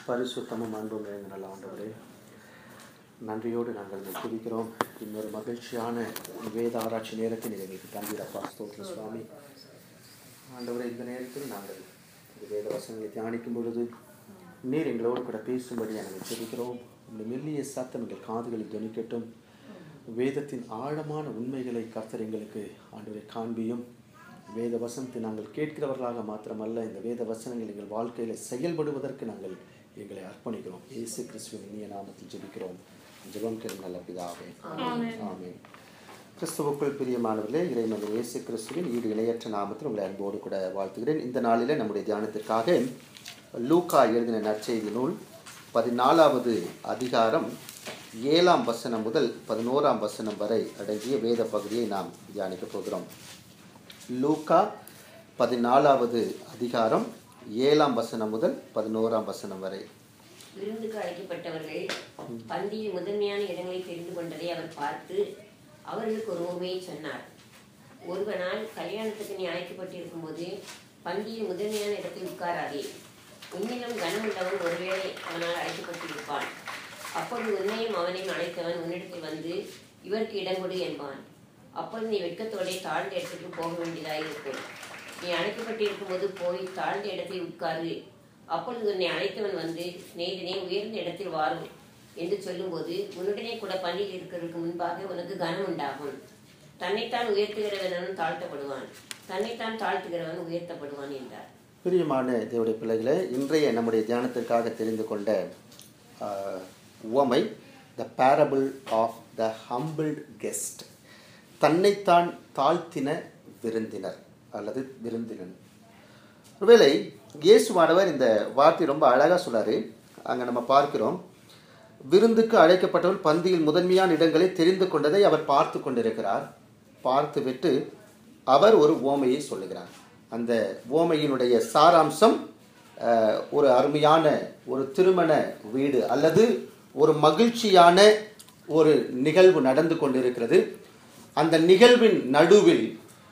பரிசுத்தமும் அன்பும் நிறைந்த நல்ல ஆண்டவரே நன்றியோடு நாங்கள் உம்மை துதிக்கிறோம் இன்னொரு மகிழ்ச்சியான வேத ஆராய்ச்சி நேரத்தில் எங்களுக்கு தந்திரப்பா ஸ்தோத்திர சுவாமி ஆண்டவரே இந்த நேரத்தில் நாங்கள் இந்த வேத வசனங்களை தியானிக்கும் பொழுது நீர் எங்களோடு கூட பேசும்படி நாங்கள் செபிக்கிறோம் இந்த மெல்லிய சத்தம் எங்கள் காதுகளில் துணிக்கட்டும் வேதத்தின் ஆழமான உண்மைகளை கர்த்தர் எங்களுக்கு ஆண்டவரை காண்பியும் வேத வசனத்தை நாங்கள் கேட்கிறவர்களாக மாத்திரமல்ல இந்த வேத வசனங்கள் எங்கள் வாழ்க்கையில் செயல்படுவதற்கு நாங்கள் எங்களை அர்ப்பணிக்கிறோம் இயேசு கிறிஸ்துவின் இனிய நாமத்தில் ஜெபிக்கிறோம் ஜெபம் கேளும் நல்ல பிதாவே ஆமென் கிறிஸ்துவுக்குள் பிரியமானவர்களே இறைமகன் இயேசு கிறிஸ்துவின் ஈடு இணையற்ற நாமத்தில் உங்களை அன்போடு கூட வாழ்த்துகிறேன் இந்த நாளிலே நம்முடைய தியானத்திற்காக லூக்கா எழுதின நற்செய்தி நூல் பதினாலாவது அதிகாரம் ஏழாம் வசனம் முதல் பதினோராம் வசனம் வரை அடங்கிய வேத பகுதியை நாம் தியானிக்கப் போகிறோம் லூக்கா பதினாலாவது அதிகாரம் ஏழாம் வசனம் முதல் பதினோராம் வசனம் வரை விருந்துக்கு அழைக்கப்பட்டவர்கள் பந்தியில் முதன்மையான இடங்களை தெரிந்து கொண்டதை அவர் பார்த்து அவர்களுக்கு ஒரு உண்மையை சொன்னார் ஒருவனால் கல்யாணத்துக்கு நீ அழைக்கப்பட்டிருக்கும் போது பந்தியில் முதன்மையான இடத்தில் உட்காராதே உன்னிலும் கனமுள்ளவன் ஒருவேளை அவனால் அழைக்கப்பட்டிருப்பான் அப்பொழுது உன்னையும் அவனையும் அழைத்தவன் உன்னிடத்தில் வந்து இவருக்கு இடம் கொடு என்பான் அப்பொழுது நீ வெட்கத்தோடே தாழ்ந்த இடத்துக்கு போக வேண்டியதாயிருக்கும் நீ அழைக்கப்பட்டிருக்கும் போது போய் தாழ்ந்த இடத்தில் உட்காரு அப்பொழுது உன்னை அழைத்தவன் வந்து சிநேகிதனே உயர்ந்த இடத்தில் வாரும் என்று சொல்லும்போது உன்னுடனே கூட பள்ளியில் இருக்கிறதுக்கு முன்பாக உனக்கு கனம் உண்டாகும் தன்னைத்தான் உயர்த்துகிறவனும் தாழ்த்தப்படுவான் தன்னைத்தான் தாழ்த்துகிறவன் உயர்த்தப்படுவான் என்றார் பிரியமான தேவடைய பிள்ளைகளே இன்றைய நம்முடைய தியானத்திற்காக தெரிந்து கொண்ட ஆஹ், உவமை the parable of the humbled guest தன்னைத்தான் தாழ்த்தின விருந்தினர் அல்லது விருந்தினன் ஒருவேளை இயேசுவானவர் இந்த வார்த்தை ரொம்ப அழகாக சொன்னார் அங்கே நம்ம பார்க்கிறோம் விருந்துக்கு அழைக்கப்பட்டவன் பந்தியில் முதன்மையான இடங்களை தெரிந்து கொண்டதை அவர் பார்த்து கொண்டிருக்கிறார் பார்த்துவிட்டு அவர் ஒரு ஓமையை சொல்லுகிறார் அந்த ஓமையினுடைய சாராம்சம் அஹ், ஒரு அருமையான ஒரு திருமண வீடு அல்லது ஒரு மகிழ்ச்சியான ஒரு நிகழ்வு நடந்து கொண்டிருக்கிறது அந்த நிகழ்வின் நடுவில்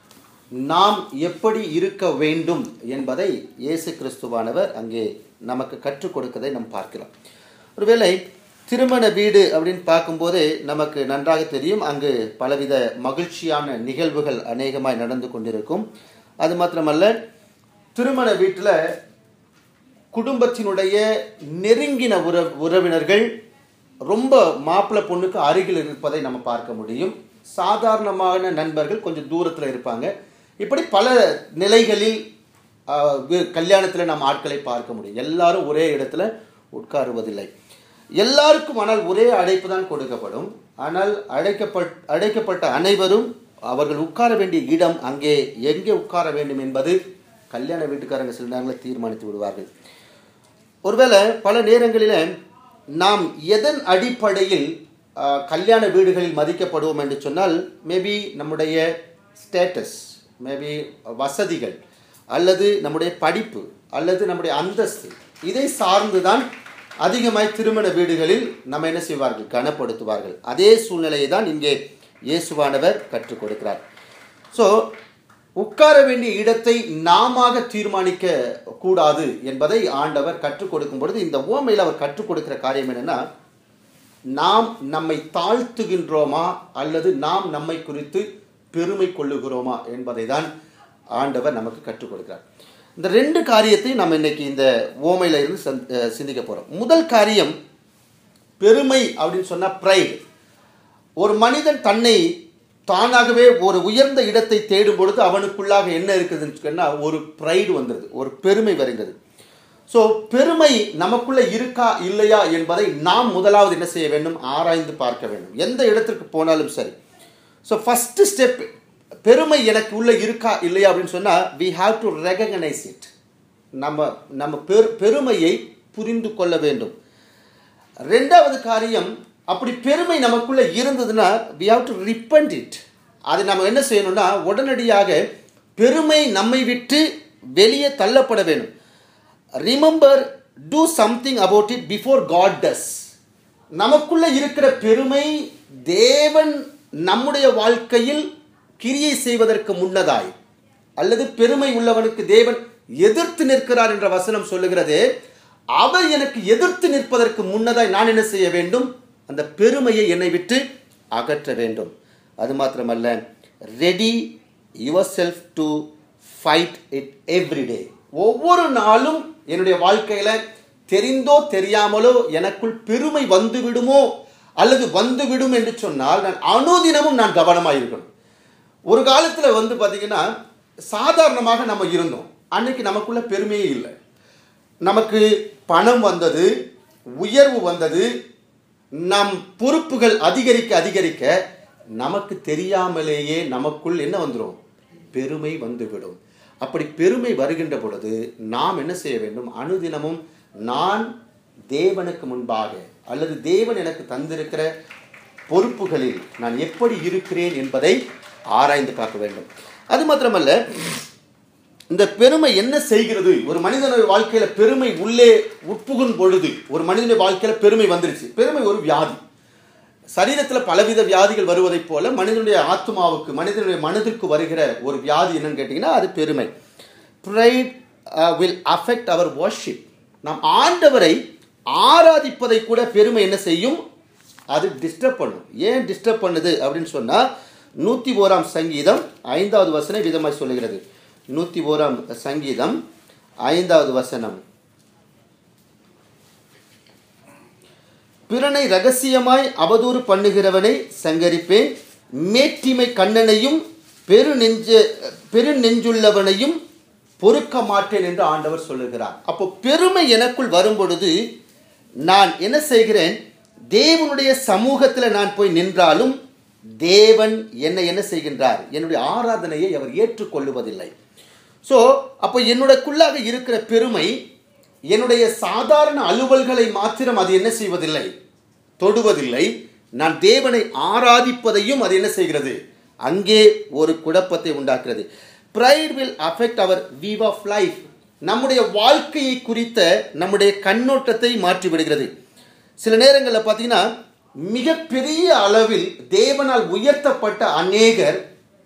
நாம் எப்படி இருக்க வேண்டும் என்பதை இயேசு கிறிஸ்துவானவர் அங்கே நமக்கு கற்றுக் கொடுக்கதை நாம் பார்க்கிறோம் ஒருவேளை திருமண வீடு அப்படின்னு பார்க்கும்போதே நமக்கு நன்றாக தெரியும் அங்கு பலவித மகிழ்ச்சியான நிகழ்வுகள் அநேகமாய் நடந்து கொண்டிருக்கும் அது மாத்திரமல்ல திருமண வீட்டில் குடும்பத்தினுடைய நெருங்கின உற உறவினர்கள் ரொம்ப மாப்பிள்ளை பொண்ணுக்கு அருகில் இருப்பதை நம்ம பார்க்க முடியும் சாதாரணமான நண்பர்கள் கொஞ்சம் தூரத்தில் இருப்பாங்க இப்படி பல நிலைகளில் கல்யாணத்தில் நம்ம ஆட்களை பார்க்க முடியும் எல்லாரும் ஒரே இடத்துல உட்காருவதில்லை எல்லாருக்கும் ஆனால் ஒரே அழைப்பு தான் கொடுக்கப்படும் ஆனால் அழைக்கப்பட் அழைக்கப்பட்ட அனைவரும் அவர்கள் உட்கார வேண்டிய இடம் அங்கே எங்கே உட்கார வேண்டும் என்பது கல்யாண வீட்டுக்காரங்க சில நேரங்களில் தீர்மானித்து விடுவார்கள் ஒருவேளை பல நேரங்களில் நாம் எதன் அடிப்படையில் ஆஹ், கல்யாண வீடுகளில் மதிக்கப்படுவோம் என்று சொன்னால் மேபி நம்முடைய ஸ்டேட்டஸ் மேபி வசதிகள் அல்லது நம்முடைய படிப்பு அல்லது நம்முடைய அந்தஸ்து இதை சார்ந்து தான் அதிகமாய் திருமண வீடுகளில் நம்ம என்ன செய்வார்கள் கனப்படுத்துவார்கள் அதே சூழ்நிலையை தான் இங்கே இயேசுவானவர் கற்றுக் கொடுக்கிறார் ஸோ உட்கார வேண்டிய இடத்தை நாம தீர்மானிக்க கூடாது என்பதை ஆண்டவர் கற்றுக் கொடுக்கும் பொழுது இந்த ஓமையில் அவர் கற்றுக் கொடுக்கிற காரியம் என்னன்னா நாம் நம்மை தாழ்த்துகின்றோமா அல்லது நாம் நம்மை குறித்து பெருமை கொள்ளுகிறோமா என்பதை தான் ஆண்டவர் நமக்கு கற்றுக் கொடுக்கிறார் இந்த ரெண்டு காரியத்தை நம்ம இன்னைக்கு இந்த ஓமையில இருந்து சந்த்- அஹ் சிந்திக்க போறோம் முதல் காரியம் பெருமை அப்படின்னு சொன்னா ப்ரைடு ஒரு மனிதன் தன்னை தானாகவே ஒரு உயர்ந்த இடத்தை தேடும் பொழுது அவனுக்குள்ளாக என்ன இருக்குதுன்னு சொன்னா ஒரு ப்ரைடு வந்துடுது ஒரு பெருமை வருகிறது ஸோ பெருமை நமக்குள்ள இருக்கா இல்லையா என்பதை நாம் முதலாவது என்ன செய்ய வேண்டும் ஆராய்ந்து பார்க்க வேண்டும் எந்த இடத்திற்கு போனாலும் சரி ஸோ ஃபஸ்ட்டு ஸ்டெப் பெருமை எனக்கு உள்ள இருக்கா இல்லையா அப்படின்னு சொன்னால் we have to recognise it நம்ம நம்ம பெரு பெருமையை புரிந்து கொள்ள வேண்டும் ரெண்டாவது காரியம் அப்படி பெருமை நமக்குள்ள இருந்ததுன்னா we have to repent it அது நம்ம என்ன செய்யணும்னா உடனடியாக பெருமை நம்மை விட்டு வெளியே தள்ளப்பட வேண்டும் remember to something about it before God does நமக்குள்ள இருக்கிற பெருமை தேவன் நம்முடைய வாழ்க்கையில் கிரியை செய்வதற்கு முன்னதாய் அல்லது பெருமை உள்ளவனுக்கு தேவன் எதிர்த்து நிற்கிறார் என்ற வசனம் சொல்லுகிறது அவர் எனக்கு எதிர்த்து நிற்பதற்கு முன்னதாய் நான் என்ன செய்ய வேண்டும் அந்த பெருமையை என்னை விட்டு அகற்ற வேண்டும் அது மாத்திரமல்ல ready yourself to fight it everyday ஒவ்வொரு நாளும் என்னுடைய வாழ்க்கையில தெரிந்தோ தெரியாமலோ எனக்குள் பெருமை வந்து விடுமோ அல்லது வந்து விடும் என்று சொன்னால் நான் அனுதினமும் நான் கவனமாக இருக்கணும் ஒரு காலத்தில் வந்து பார்த்தீங்கன்னா சாதாரணமாக நம்ம இருந்தோம் அன்னைக்கு நமக்குள்ள பெருமையே இல்லை நமக்கு பணம் வந்தது உயர்வு வந்தது நம் பொறுப்புகள் அதிகரிக்க அதிகரிக்க நமக்கு தெரியாமலேயே நமக்குள் என்ன வந்துடும் பெருமை வந்துவிடும் அப்படி பெருமை வருகின்ற பொழுது நாம் என்ன செய்ய வேண்டும் அனுதினமும் நான் தேவனுக்கு முன்பாக அல்லது தேவன் எனக்கு தந்திருக்கிற பொறுப்புகளில் நான் எப்படி இருக்கிறேன் என்பதை ஆராய்ந்து பார்க்க வேண்டும் அது மாத்திரமல்ல இந்த பெருமை என்ன செய்கிறது ஒரு மனிதனுடைய வாழ்க்கையில பெருமை உள்ளே உட்புகும் பொழுது ஒரு மனிதனுடைய வாழ்க்கையில பெருமை வந்துருச்சு பெருமை ஒரு வியாதி சரீரத்தில் பலவித வியாதிகள் வருவதைப் போல மனிதனுடைய ஆத்மாவுக்கு மனிதனுடைய மனதிற்கு வருகிற ஒரு வியாதி என்னன்னு கேட்டிங்கன்னா அது பெருமை pride will affect our worship நாம் ஆண்டவரை ஆராதிப்பதை கூட பெருமை என்ன செய்யும் அது டிஸ்டர்ப் பண்ணும் ஏன் டிஸ்டர்ப் பண்ணுது அப்படின்னு சொன்னால் நூற்றி ஓராம் சங்கீதம் ஐந்தாவது வசனம் விதமாய் சொல்லுகிறது நூற்றி ஓராம் சங்கீதம் ஐந்தாவது வசனம் பிறனை ரகசியமாய் அவதூறு பண்ணுகிறவனை சங்கரிப்பேன் மேட்டிமை கண்ணனையும் பெரு நெஞ்ச பெரு நெஞ்சுள்ளவனையும் பொறுக்க மாட்டேன் என்று ஆண்டவர் சொல்லுகிறார் அப்போ பெருமை எனக்குள் வரும் பொழுது நான் என்ன செய்கிறேன் தேவனுடைய சமூகத்தில் நான் போய் நின்றாலும் தேவன் என்னை என்ன செய்கின்றார் என்னுடைய ஆராதனையை அவர் ஏற்றுக்கொள்ளுவதில்லை ஸோ அப்போ என்னுடையக்குள்ளாக இருக்கிற பெருமை என்னுடைய சாதாரண அலுவல்களை மாத்திரம் அது என்ன செய்வதில்லை தொடுவதில்லை நான் தேவனை ஆராதிப்பதையும் அது என்ன செய்கிறது அங்கே ஒரு குழப்பத்தை உண்டாக்குறது pride will affect our view of life நம்முடைய வாழ்க்கையை குறித்த நம்முடைய கண்ணோட்டத்தை மாற்றி விடுகிறது சில நேரங்களில் பார்த்தீங்கன்னா மிகப்பெரிய அளவில் தேவனால் உயர்த்தப்பட்ட அநேகர்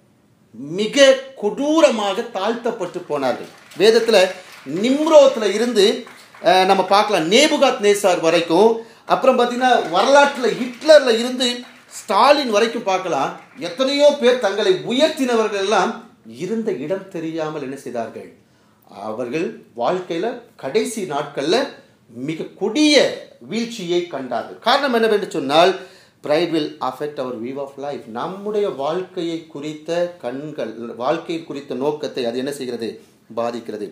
மிக கொடூரமாக தாழ்த்தப்பட்டு போனார்கள் வேதத்தில் நிம்ரோத்தில் இருந்து அஹ், நம்ம பார்க்கலாம் நேபுகாத் நேசார் வரைக்கும் அப்புறம் பார்த்தீங்கன்னா வரலாற்றில் ஹிட்லரில் இருந்து ஸ்டாலின் வரைக்கும் பார்க்கலாம் எத்தனையோ பேர் தங்களை உயர்த்தினவர்கள் எல்லாம் இருந்த இடம் தெரியாமல் என்ன செய்தார்கள் அவர்கள் வாழ்க்கையில் கடைசி நாட்களில் மிக கொடிய வீழ்ச்சியை கண்டார்கள் காரணம் என்னவென்று சொன்னால் pride will affect our view of life நம்முடைய வாழ்க்கையை குறித்த கண்கள் வாழ்க்கை குறித்த நோக்கத்தை அது என்ன செய்கிறது பாதிக்கிறது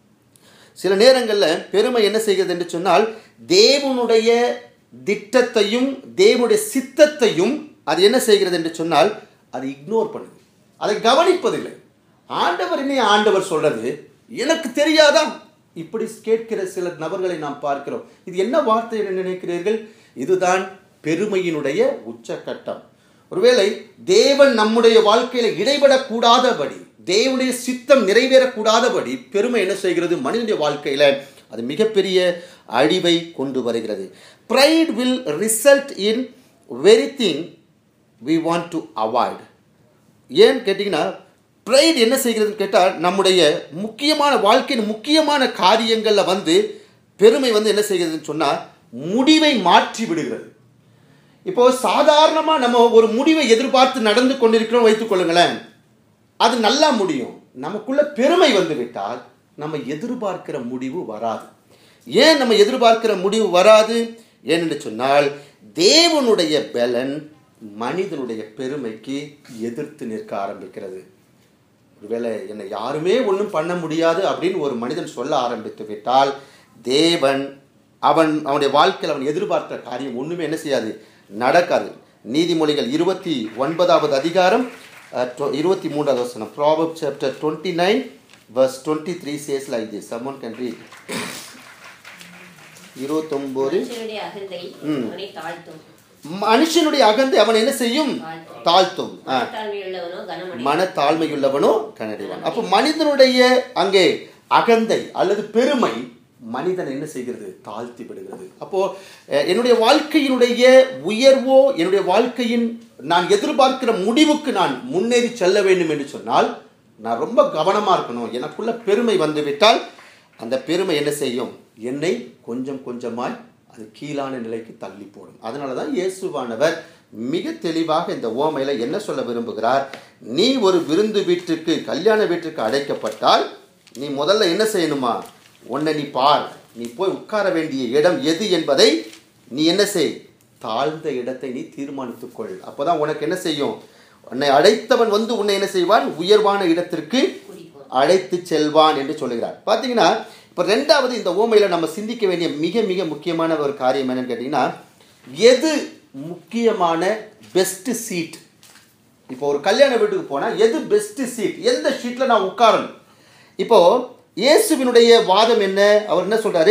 சில நேரங்களில் பெருமை என்ன செய்கிறது என்று சொன்னால் தேவனுடைய திட்டத்தையும் தேவனுடைய சித்தத்தையும் அது என்ன செய்கிறது என்று சொன்னால் அது இக்னோர் பண்ணுது அதை கவனிப்பதில்லை ஆண்டவர் என்ன ஆண்டவர் சொல்றது எனக்கு தெரியாதா இப்படி கேட்கிற சில நபர்களை நாம் பார்க்கிறோம் இது என்ன வார்த்தை என்று நினைக்கிறீர்கள் இதுதான் பெருமையினுடைய உச்சக்கட்டம் ஒருவேளை தேவன் நம்முடைய வாழ்க்கையில இடைபடக்கூடாதபடி தேவனுடைய சித்தம் நிறைவேறக்கூடாதபடி பெருமை என்ன செய்கிறது மனிதனுடைய வாழ்க்கையில அது மிகப்பெரிய அழிவை கொண்டு வருகிறது pride will result in very thing we want to avoid ஏன்னு கேட்டிங்கன்னா ப்ரைட் என்ன செய்கிறதுன்னு கேட்டால் நம்முடைய முக்கியமான வாழ்க்கையின் முக்கியமான காரியங்களில் வந்து பெருமை வந்து என்ன செய்கிறதுன்னு சொன்னால் முடிவை மாற்றி விடுகிறது இப்போ சாதாரணமாக நம்ம ஒரு முடிவை எதிர்பார்த்து நடந்து கொண்டிருக்கிறோம் வைத்துக் கொள்ளுங்களேன் அது நல்லா முடியும் நமக்குள்ள பெருமை வந்து விட்டால் நம்ம எதிர்பார்க்கிற முடிவு வராது ஏன் நம்ம எதிர்பார்க்கிற முடிவு வராது ஏனென்று சொன்னால் தேவனுடைய பலன் மனிதனுடைய பெருமைக்கு எதிர்த்து நிற்க ஆரம்பிக்கிறது ஒருவேளை என்னை யாருமே ஒன்றும் பண்ண முடியாது அப்படின்னு ஒரு மனிதன் சொல்ல ஆரம்பித்து விட்டால் தேவன் அவன் அவனுடைய வாழ்க்கையில் அவன் எதிர்பார்க்கிற காரியம் ஒன்றுமே என்ன செய்யாது நடக்காது நீதிமொழிகள் இருபத்தி ஒன்பதாவது அதிகாரம் அஹ், tw- இருபத்தி மூன்றாவது வசனம் Proverbs chapter twenty nine verse twenty three says like this someone can read இருபத்தொம்போது மனுஷனுடைய அகந்தை அவனை தாழ்த்தும் மனுஷனுடைய அகந்தை அவன் என்ன செய்யும் தாழ்த்தும் ஆ மனத்தாழ்மை உள்ளவனோ கனமடை மனத்தாழ்மையுள்ளவனோ கனடிவான் அப்போ மனிதனுடைய அங்கே அகந்தை அல்லது பெருமை மனிதன் என்ன செய்கிறது தாழ்த்தி விடுகிறது அப்போ அஹ், என்னுடைய வாழ்க்கையினுடைய உயர்வோ என்னுடைய வாழ்க்கையின் நான் எதிர்பார்க்கிற முடிவுக்கு நான் முன்னேறி செல்ல வேண்டும் என்று சொன்னால் நான் ரொம்ப கவனமா இருக்கணும் எனக்குள்ள பெருமை வந்து விட்டால் அந்த பெருமை என்ன செய்யும் என்னை கொஞ்சம் கொஞ்சமாய் அது கீழான நிலைக்கு தள்ளி போடும் அதனால தான் இயேசுவானவர் மிக தெளிவாக இந்த ஓமையில என்ன சொல்ல விரும்புகிறார் நீ ஒரு விருந்து வீட்டுக்கு கல்யாண வீட்டுக்கு அழைக்கப்பட்டால் நீ முதல்ல என்ன செய்யணுமா உன்னை நீ பார் நீ போய் உட்கார வேண்டிய இடம் எது என்பதை நீ என்ன செய் தாழ்ந்த இடத்தை நீ தீர்மானித்துக்கொள் அப்போதான் உனக்கு என்ன செய்யும் உன்னை அழைத்தவன் வந்து உன்னை என்ன செய்வான் உயர்வான இடத்திற்கு குறிப்போம் அழைத்து செல்வான் என்று சொல்லுகிறார் பார்த்தீங்கன்னா இப்போ ரெண்டாவது இந்த ஓமையில் நம்ம சிந்திக்க வேண்டிய மிக மிக முக்கியமான ஒரு காரியம் என்னன்னு கேட்டிங்கன்னா எது முக்கியமான பெஸ்ட் சீட் இப்போ ஒரு கல்யாண வீட்டுக்கு போனால் எது பெஸ்ட் சீட் எந்த சீட்டில் நான் உட்காரணும் இப்போ இயேசுவினுடைய வாதம் என்ன அவர் என்ன சொல்றாரு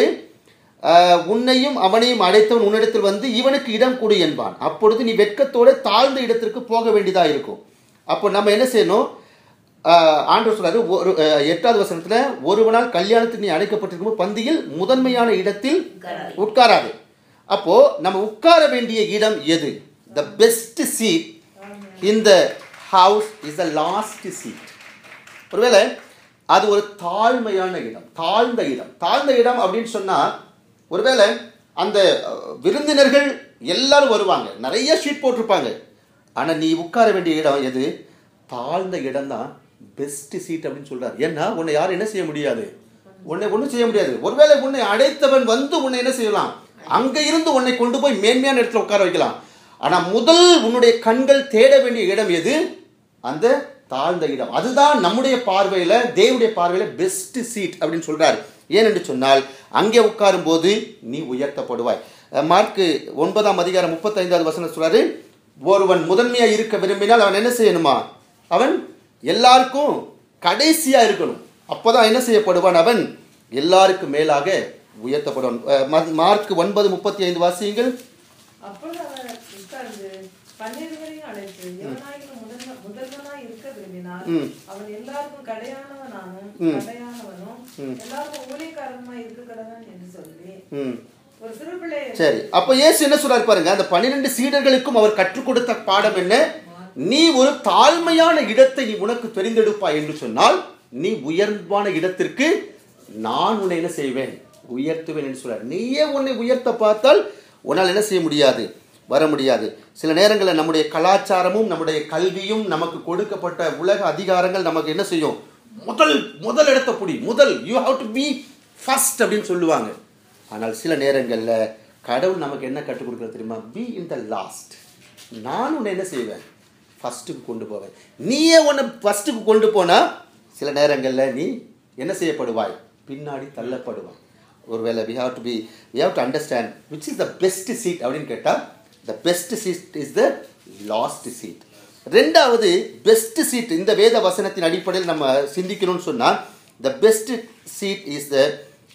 ஆஹ், உன்னையும் அவனையும் அழைத்தவன் உன்னிடத்தில் வந்து இவனுக்கு இடம் கொடு என்பான் அப்பொழுது நீ வெட்கத்தோட தாழ்ந்த இடத்திற்கு போக வேண்டியதா இருக்கும் அப்போ நம்ம என்ன செய்யணும் ஆஹ், ஆண்டவர் சொல்றாரு ஒரு ஆஹ், எட்டாவது வசனத்துல ஒருவனால் கல்யாணத்துக்கு நீ அழைக்கப்பட்டிருக்கும் பந்தியில் முதன்மையான இடத்தில் உட்காராதே. உட்காராது அப்போ நம்ம உட்கார வேண்டிய இடம் எது த பெஸ்ட் சீட் இந்த house is the last seat ஒருவேளை அது ஒரு தாழ்மையான இடம் தாழ்ந்த இடம் தாழ்ந்த இடம் அப்படின்னு சொன்னா ஒருவேளை அந்த அஹ், விருந்தினர்கள் எல்லாரும் வருவாங்க நிறைய ஷீட் போட்டிருப்பாங்க ஆனா நீ உட்கார வேண்டிய இடம் எது தாழ்ந்த இடம் தான் பெஸ்ட் சீட் அப்படின்னு சொல்றாரு ஏன்னா உன்னை யாரும் என்ன செய்ய முடியாது உன்னை ஒன்றும் செய்ய முடியாது ஒருவேளை உன்னை அழைத்தவன் வந்து உன்னை என்ன செய்யலாம் அங்க இருந்து உன்னை கொண்டு போய் மேன்மையான இடத்துல உட்கார வைக்கலாம் ஆனா முதல் உன்னுடைய கண்கள் தேட வேண்டிய இடம் எது அந்த தாழ்ந்த இடம் அதுதான் நம்முடைய பார்வையில தேவனுடைய பார்வையில பெஸ்ட் சீட் அப்படின்னு சொல்றாரு ஏனென்று சொன்னால் அங்கே உட்காரும் போது நீ உயர்த்தப்படுவாய் அஹ் மார்க்கு ஒன்பதாம் அதிகாரம் முப்பத்தைந்தாவது வசனம் சொல்றாரு ஒருவன் முதன்மையா இருக்க விரும்பினால் அவன் என்ன செய்யணுமா அவன் எல்லாருக்கும் கடைசியா இருக்கணும் அப்போதான் என்ன செய்யப்படுவான் அவன் எல்லாருக்கும் மேலாக உயர்த்தப்படுவான் அஹ் மா- மார்க் ஒன்பது முப்பத்தி ஐந்து வாசியுங்கள் அப்பொழுது அவர் உட்கார்ந்து பன்னிருவரையும் அழைத்து எவனாயிலும் முதல்வ- முதல்வனாய் இருக்க விரும்பினார் ம். அவன் எல்லாருக்கும் கடையானவனானும் ம். கடையானவனும் எல்லாருக்கும் ஊழியக்காரனுமாய் இருக்க கடவன் என்று சொல்லி ம் ஒரு சிறு பிள்ளை சரி அப்ப இயேசு என்ன சொல்றாரு பாருங்க அந்த பன்னிரண்டு சீடர்களுக்கும் அவர் கற்றுக் கொடுத்த பாடம் என்ன நீ ஒரு தாழ்மையான இடத்தை நீ உனக்கு தெரிந்தெடுப்பாய் என்று சொன்னால் நீ உயர்வான இடத்திற்கு நான் உன்னை என்ன செய்வேன் உயர்த்துவேன் என்று சொல்றார் நீயே உன்னை உயர்த்த பார்த்தால் உன்னால் என்ன செய்ய முடியாது வர முடியாது சில நேரங்களில் நம்முடைய கலாச்சாரமும் நம்முடைய கல்வியும் நமக்கு கொடுக்கப்பட்ட உலக அதிகாரங்கள் நமக்கு என்ன செய்யும் முதல் முதல் இடத்த புடி முதல் you have to be first அப்படின்னு சொல்லுவாங்க ஆனால் சில நேரங்களில் கடவுள் நமக்கு என்ன கற்றுக் கொடுக்குறது தெரியுமா பி இன் த லாஸ்ட் நான் உன்னை என்ன செய்வேன் ஃபஸ்ட்டுக்கு கொண்டு போவேன் நீயே உன்னை ஃபஸ்ட்டுக்கு கொண்டு போனால் சில நேரங்களில் நீ என்ன செய்யப்படுவாய் பின்னாடி தள்ளப்படுவாய் ஒருவேளை we have to be we have to understand which is the best seat அப்படின்னு கேட்டால் the best seat is the last seat ரெண்டாவது பெஸ்ட் சீட் இந்த வேத வசனத்தின் அடிப்படையில் நம்ம சிந்திக்கணும்னு சொன்னால் the best seat is the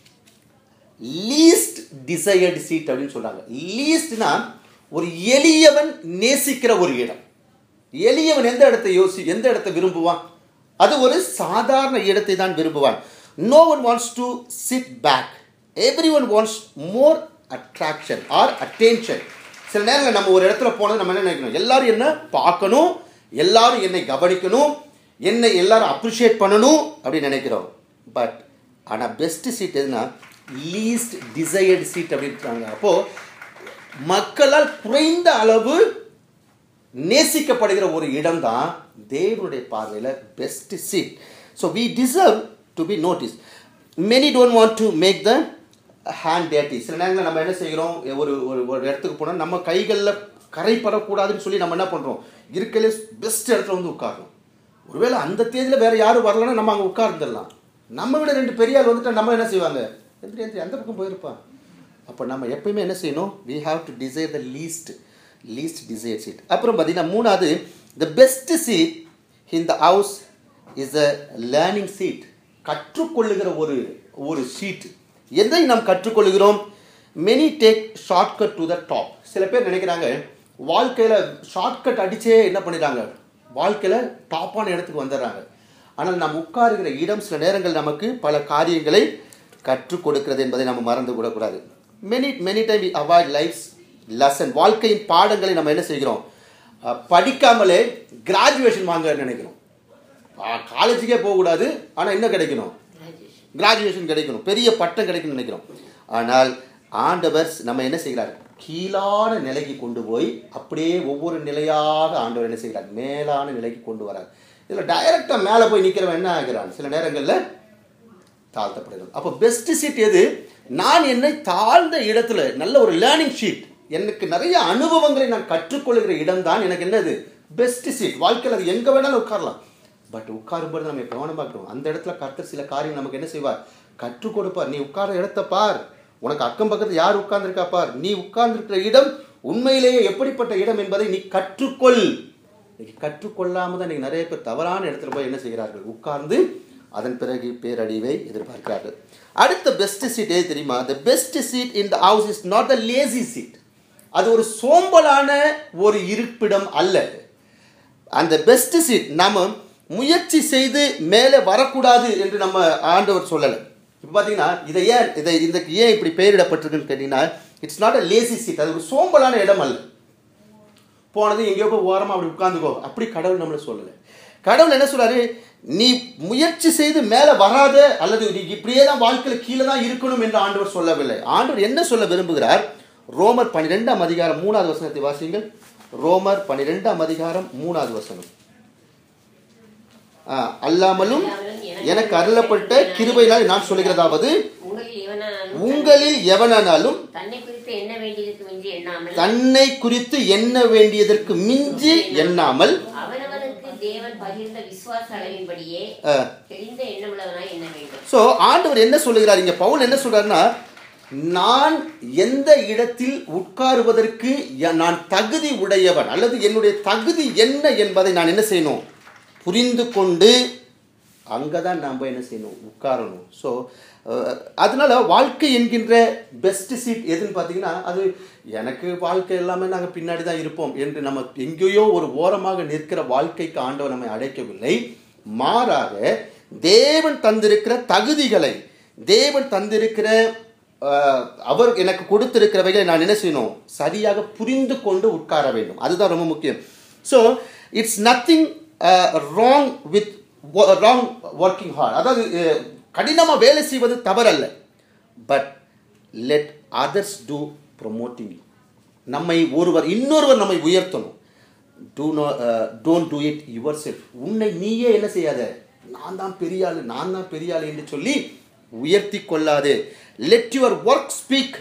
least desired seat அப்படின்னு சொல்றாங்க லீஸ்ட்னா ஒரு எளியவன் நேசிக்கிற ஒரு இடம் எளியவன் எந்த இடத்தை யோசி எந்த இடத்தை விரும்புவான் அது ஒரு சாதாரண இடத்தை தான் விரும்புவான் no one wants to sit back everyone wants more attraction or attention சில நேரங்களில் நம்ம ஒரு இடத்துல போனது நம்ம என்ன நினைக்கணும் எல்லாரும் என்ன பார்க்கணும் எல்லாரும் என்னை கவனிக்கணும் என்னை எல்லாரும் அப்ரிஷியேட் பண்ணணும் அப்படின்னு நினைக்கிறோம் பட் ஆனால் பெஸ்ட் சீட் எதுனா லீஸ்ட் டிசையர்டு சீட் அப்படின்றாங்க அப்போது மக்களால் குறைந்த அளவு நேசிக்கப்படுகிற ஒரு இடம் தான் தேவனுடைய பார்வையில் best seat so we deserve to be notice many don't want to make the hand டேட்டி சில நேரங்களில் நம்ம என்ன செய்கிறோம் ஒரு ஒரு ஒரு இடத்துக்கு போனால் நம்ம கைகளில் கரைப்படக்கூடாதுன்னு சொல்லி நம்ம என்ன பண்ணுறோம் இருக்கலே பெஸ்ட் இடத்துல வந்து உட்காரோம் ஒருவேளை அந்த தேதியில் வேற யாரும் வரலன்னா நம்ம அங்கே உட்கார்ந்துடலாம் நம்ம விட ரெண்டு பெரிய ஆள் வந்துட்டா நம்ம என்ன செய்வாங்க எந்திரி எந்திரி அந்த பக்கம் போயிருப்பான் அப்போ நம்ம எப்பயுமே என்ன செய்யணும் we have to desire the least least desire seat அப்புறம் பார்த்தீங்கன்னா மூணாவது த பெஸ்ட் சீட் இந்த house is a learning seat கற்றுக்கொள்ளுகிற ஒரு ஒரு சீட் எதை நாம் கற்றுக்கொள்கிறோம் many take shortcut to the top சில பேர் நினைக்கிறாங்க வாழ்க்கையில் ஷார்ட்கட் அடிச்சே என்ன பண்ணிடுறாங்க வாழ்க்கையில் டாப்பான இடத்துக்கு வந்துடுறாங்க ஆனால் நாம் உட்காருகிற இடம் சில நேரங்கள் நமக்கு பல காரியங்களை கற்றுக் கொடுக்கிறது என்பதை நம்ம மறந்து விடக்கூடாது many many time avoid life's lesson வாழ்க்கையின் பாடங்களை நம்ம என்ன செய்கிறோம் அஹ், படிக்காமலே கிராஜுவேஷன் வாங்க நினைக்கிறோம் காலேஜுக்கே போகக்கூடாது ஆனால் என்ன கிடைக்கணும் கிராஜுவேஷன் கிராஜுவேஷன் கிடைக்கணும் பெரிய பட்டம் கிடைக்கணும்னு நினைக்கிறோம் ஆனால் ஆண்டவர் நம்ம என்ன செய்கிறார் கீழான நிலைக்கு கொண்டு போய் அப்படியே ஒவ்வொரு நிலையாக ஆண்டவர் என்ன செய்கிறார் மேலான நிலைக்கு கொண்டு வரார் இதில் டைரெக்டாக மேலே போய் நிற்கிறவன் என்ன ஆகிறான் சில நேரங்களில் தாழ்த்தப்படுகிறது அப்போ பெஸ்ட் சீட் எது நான் என்னை தாழ்ந்த இடத்துல நல்ல ஒரு லேர்னிங் ஷீட் எனக்கு நிறைய அனுபவங்களை நான் கற்றுக்கொள்கிற இடம் தான் எனக்கு என்னது பெஸ்ட் சீட் வாழ்க்கையில் அது எங்கே வேணாலும் உட்காரலாம் பட் உட்காரும்போது நம்ம கவனமாக இருக்கணும் அந்த இடத்துல கர்த்தர் சில காரியம் நமக்கு என்ன செய்வார் கற்றுக் கொடுப்பார் நீ உட்கார இடத்த பார் உனக்கு அக்கம் பக்கத்தில் யார் உட்கார்ந்துருக்கா பார் நீ உட்கார்ந்துருக்கிற இடம் உண்மையிலேயே எப்படிப்பட்ட இடம் என்பதை நீ கற்றுக்கொள் இன்னைக்கு கற்றுக்கொள்ளாம தான் இன்னைக்கு நிறைய பேர் தவறான இடத்துல போய் என்ன செய்கிறார்கள் உட்கார்ந்து அதன் பிறகு பேரழிவை எதிர்பார்க்கிறார்கள் அடுத்த பெஸ்ட் சீட் எது தெரியுமா the best seat in the house is not the lazy seat அது ஒரு சோம்பலான ஒரு இருப்பிடம் அல்ல அந்த பெஸ்ட் சீட் நாம முயற்சி செய்து மேலே வரக்கூடாது என்று நம்ம ஆண்டவர் சொல்லலை இப்போ பார்த்தீங்கன்னா இதை ஏன் இதை இந்த ஏன் இப்படி பெயரிடப்பட்டிருக்குன்னு கேட்டிங்கன்னா it's not a lazy seat அது ஒரு சோம்பலான இடம் அல்ல போனது எங்கேயோ போய் ஓரமாக அப்படி உட்காந்துக்கோ அப்படி கடவுள் நம்மளை சொல்லலை கடவுள் என்ன சொல்றாரு நீ முயற்சி செய்து மேலே வராத அல்லது நீ இப்படியே தான் வாழ்க்கையில் கீழே தான் இருக்கணும் என்று ஆண்டவர் சொல்லவில்லை ஆண்டவர் என்ன சொல்ல விரும்புகிறார் ரோமர் பன்னிரெண்டாம் அதிகாரம் மூணாவது வசனத்தை வாசியுங்கள் ரோமர் பன்னிரெண்டாம் அதிகாரம் மூணாவது வசனம் ஆ, அல்லாமலும் எனக்கு அருளப்பட்ட கிருபையினால் நான் சொல்லுகிறதாவது உங்களில் எவனானாலும் உங்களில் எவனானாலும் தன்னை குறித்து என்ன வேண்டியதற்கு மிஞ்சி எண்ணாமல் தன்னை குறித்து எண்ண வேண்டியதற்கு மிஞ்சி எண்ணாமல் அவனவனுக்கு தேவன் பகிர்ந்த விசுவாச அளவின்படியே ஆ, தெரிந்த எண்ணமுள்ளவனாய் எண்ண வேண்டும் ஸோ ஆண்டவர் என்ன சொல்லுகிறார் இங்க பவுல் என்ன சொல்றாருன்னா நான் எந்த இடத்தில் உட்காருவதற்கு ய- நான் தகுதி உடையவன் அல்லது என்னுடைய தகுதி என்ன என்பதை நான் என்ன செய்யணும் புரிந்து கொண்டு அங்கே தான் நாம் என்ன செய்யணும் உட்காரணும் ஸோ அதனால வாழ்க்கை என்கின்ற பெஸ்ட் சீட் எதுன்னு பார்த்தீங்கன்னா அது எனக்கு வாழ்க்கை எல்லாமே நாங்கள் பின்னாடி தான் இருப்போம் என்று நம்ம எங்கேயோ ஒரு ஓரமாக நிற்கிற வாழ்க்கைக்கு ஆண்டவர் நம்மை அழைக்கவில்லை மாறாக தேவன் தந்திருக்கிற தகுதிகளை தேவன் தந்திருக்கிற அஹ், அவர் எனக்கு கொடுத்திருக்கிறவைகளை நான் என்ன செய்யணும் சரியாக புரிந்து கொண்டு உட்கார வேண்டும் அதுதான் ரொம்ப முக்கியம் so it's nothing wrong with wrong working hard அதாவது கடினமாக வேலை செய்வது தவறல்ல but let others to promoting you நம்மை ஒருவர் இன்னொருவர் நம்மை உயர்த்தணும் to no don't do it yourself உன்னை நீயே என்ன செய்யாத நான் தான் பெரிய ஆளு நான் தான் பெரிய ஆளு என்று சொல்லி உயர்த்தி கொள்ளாதே let your work speak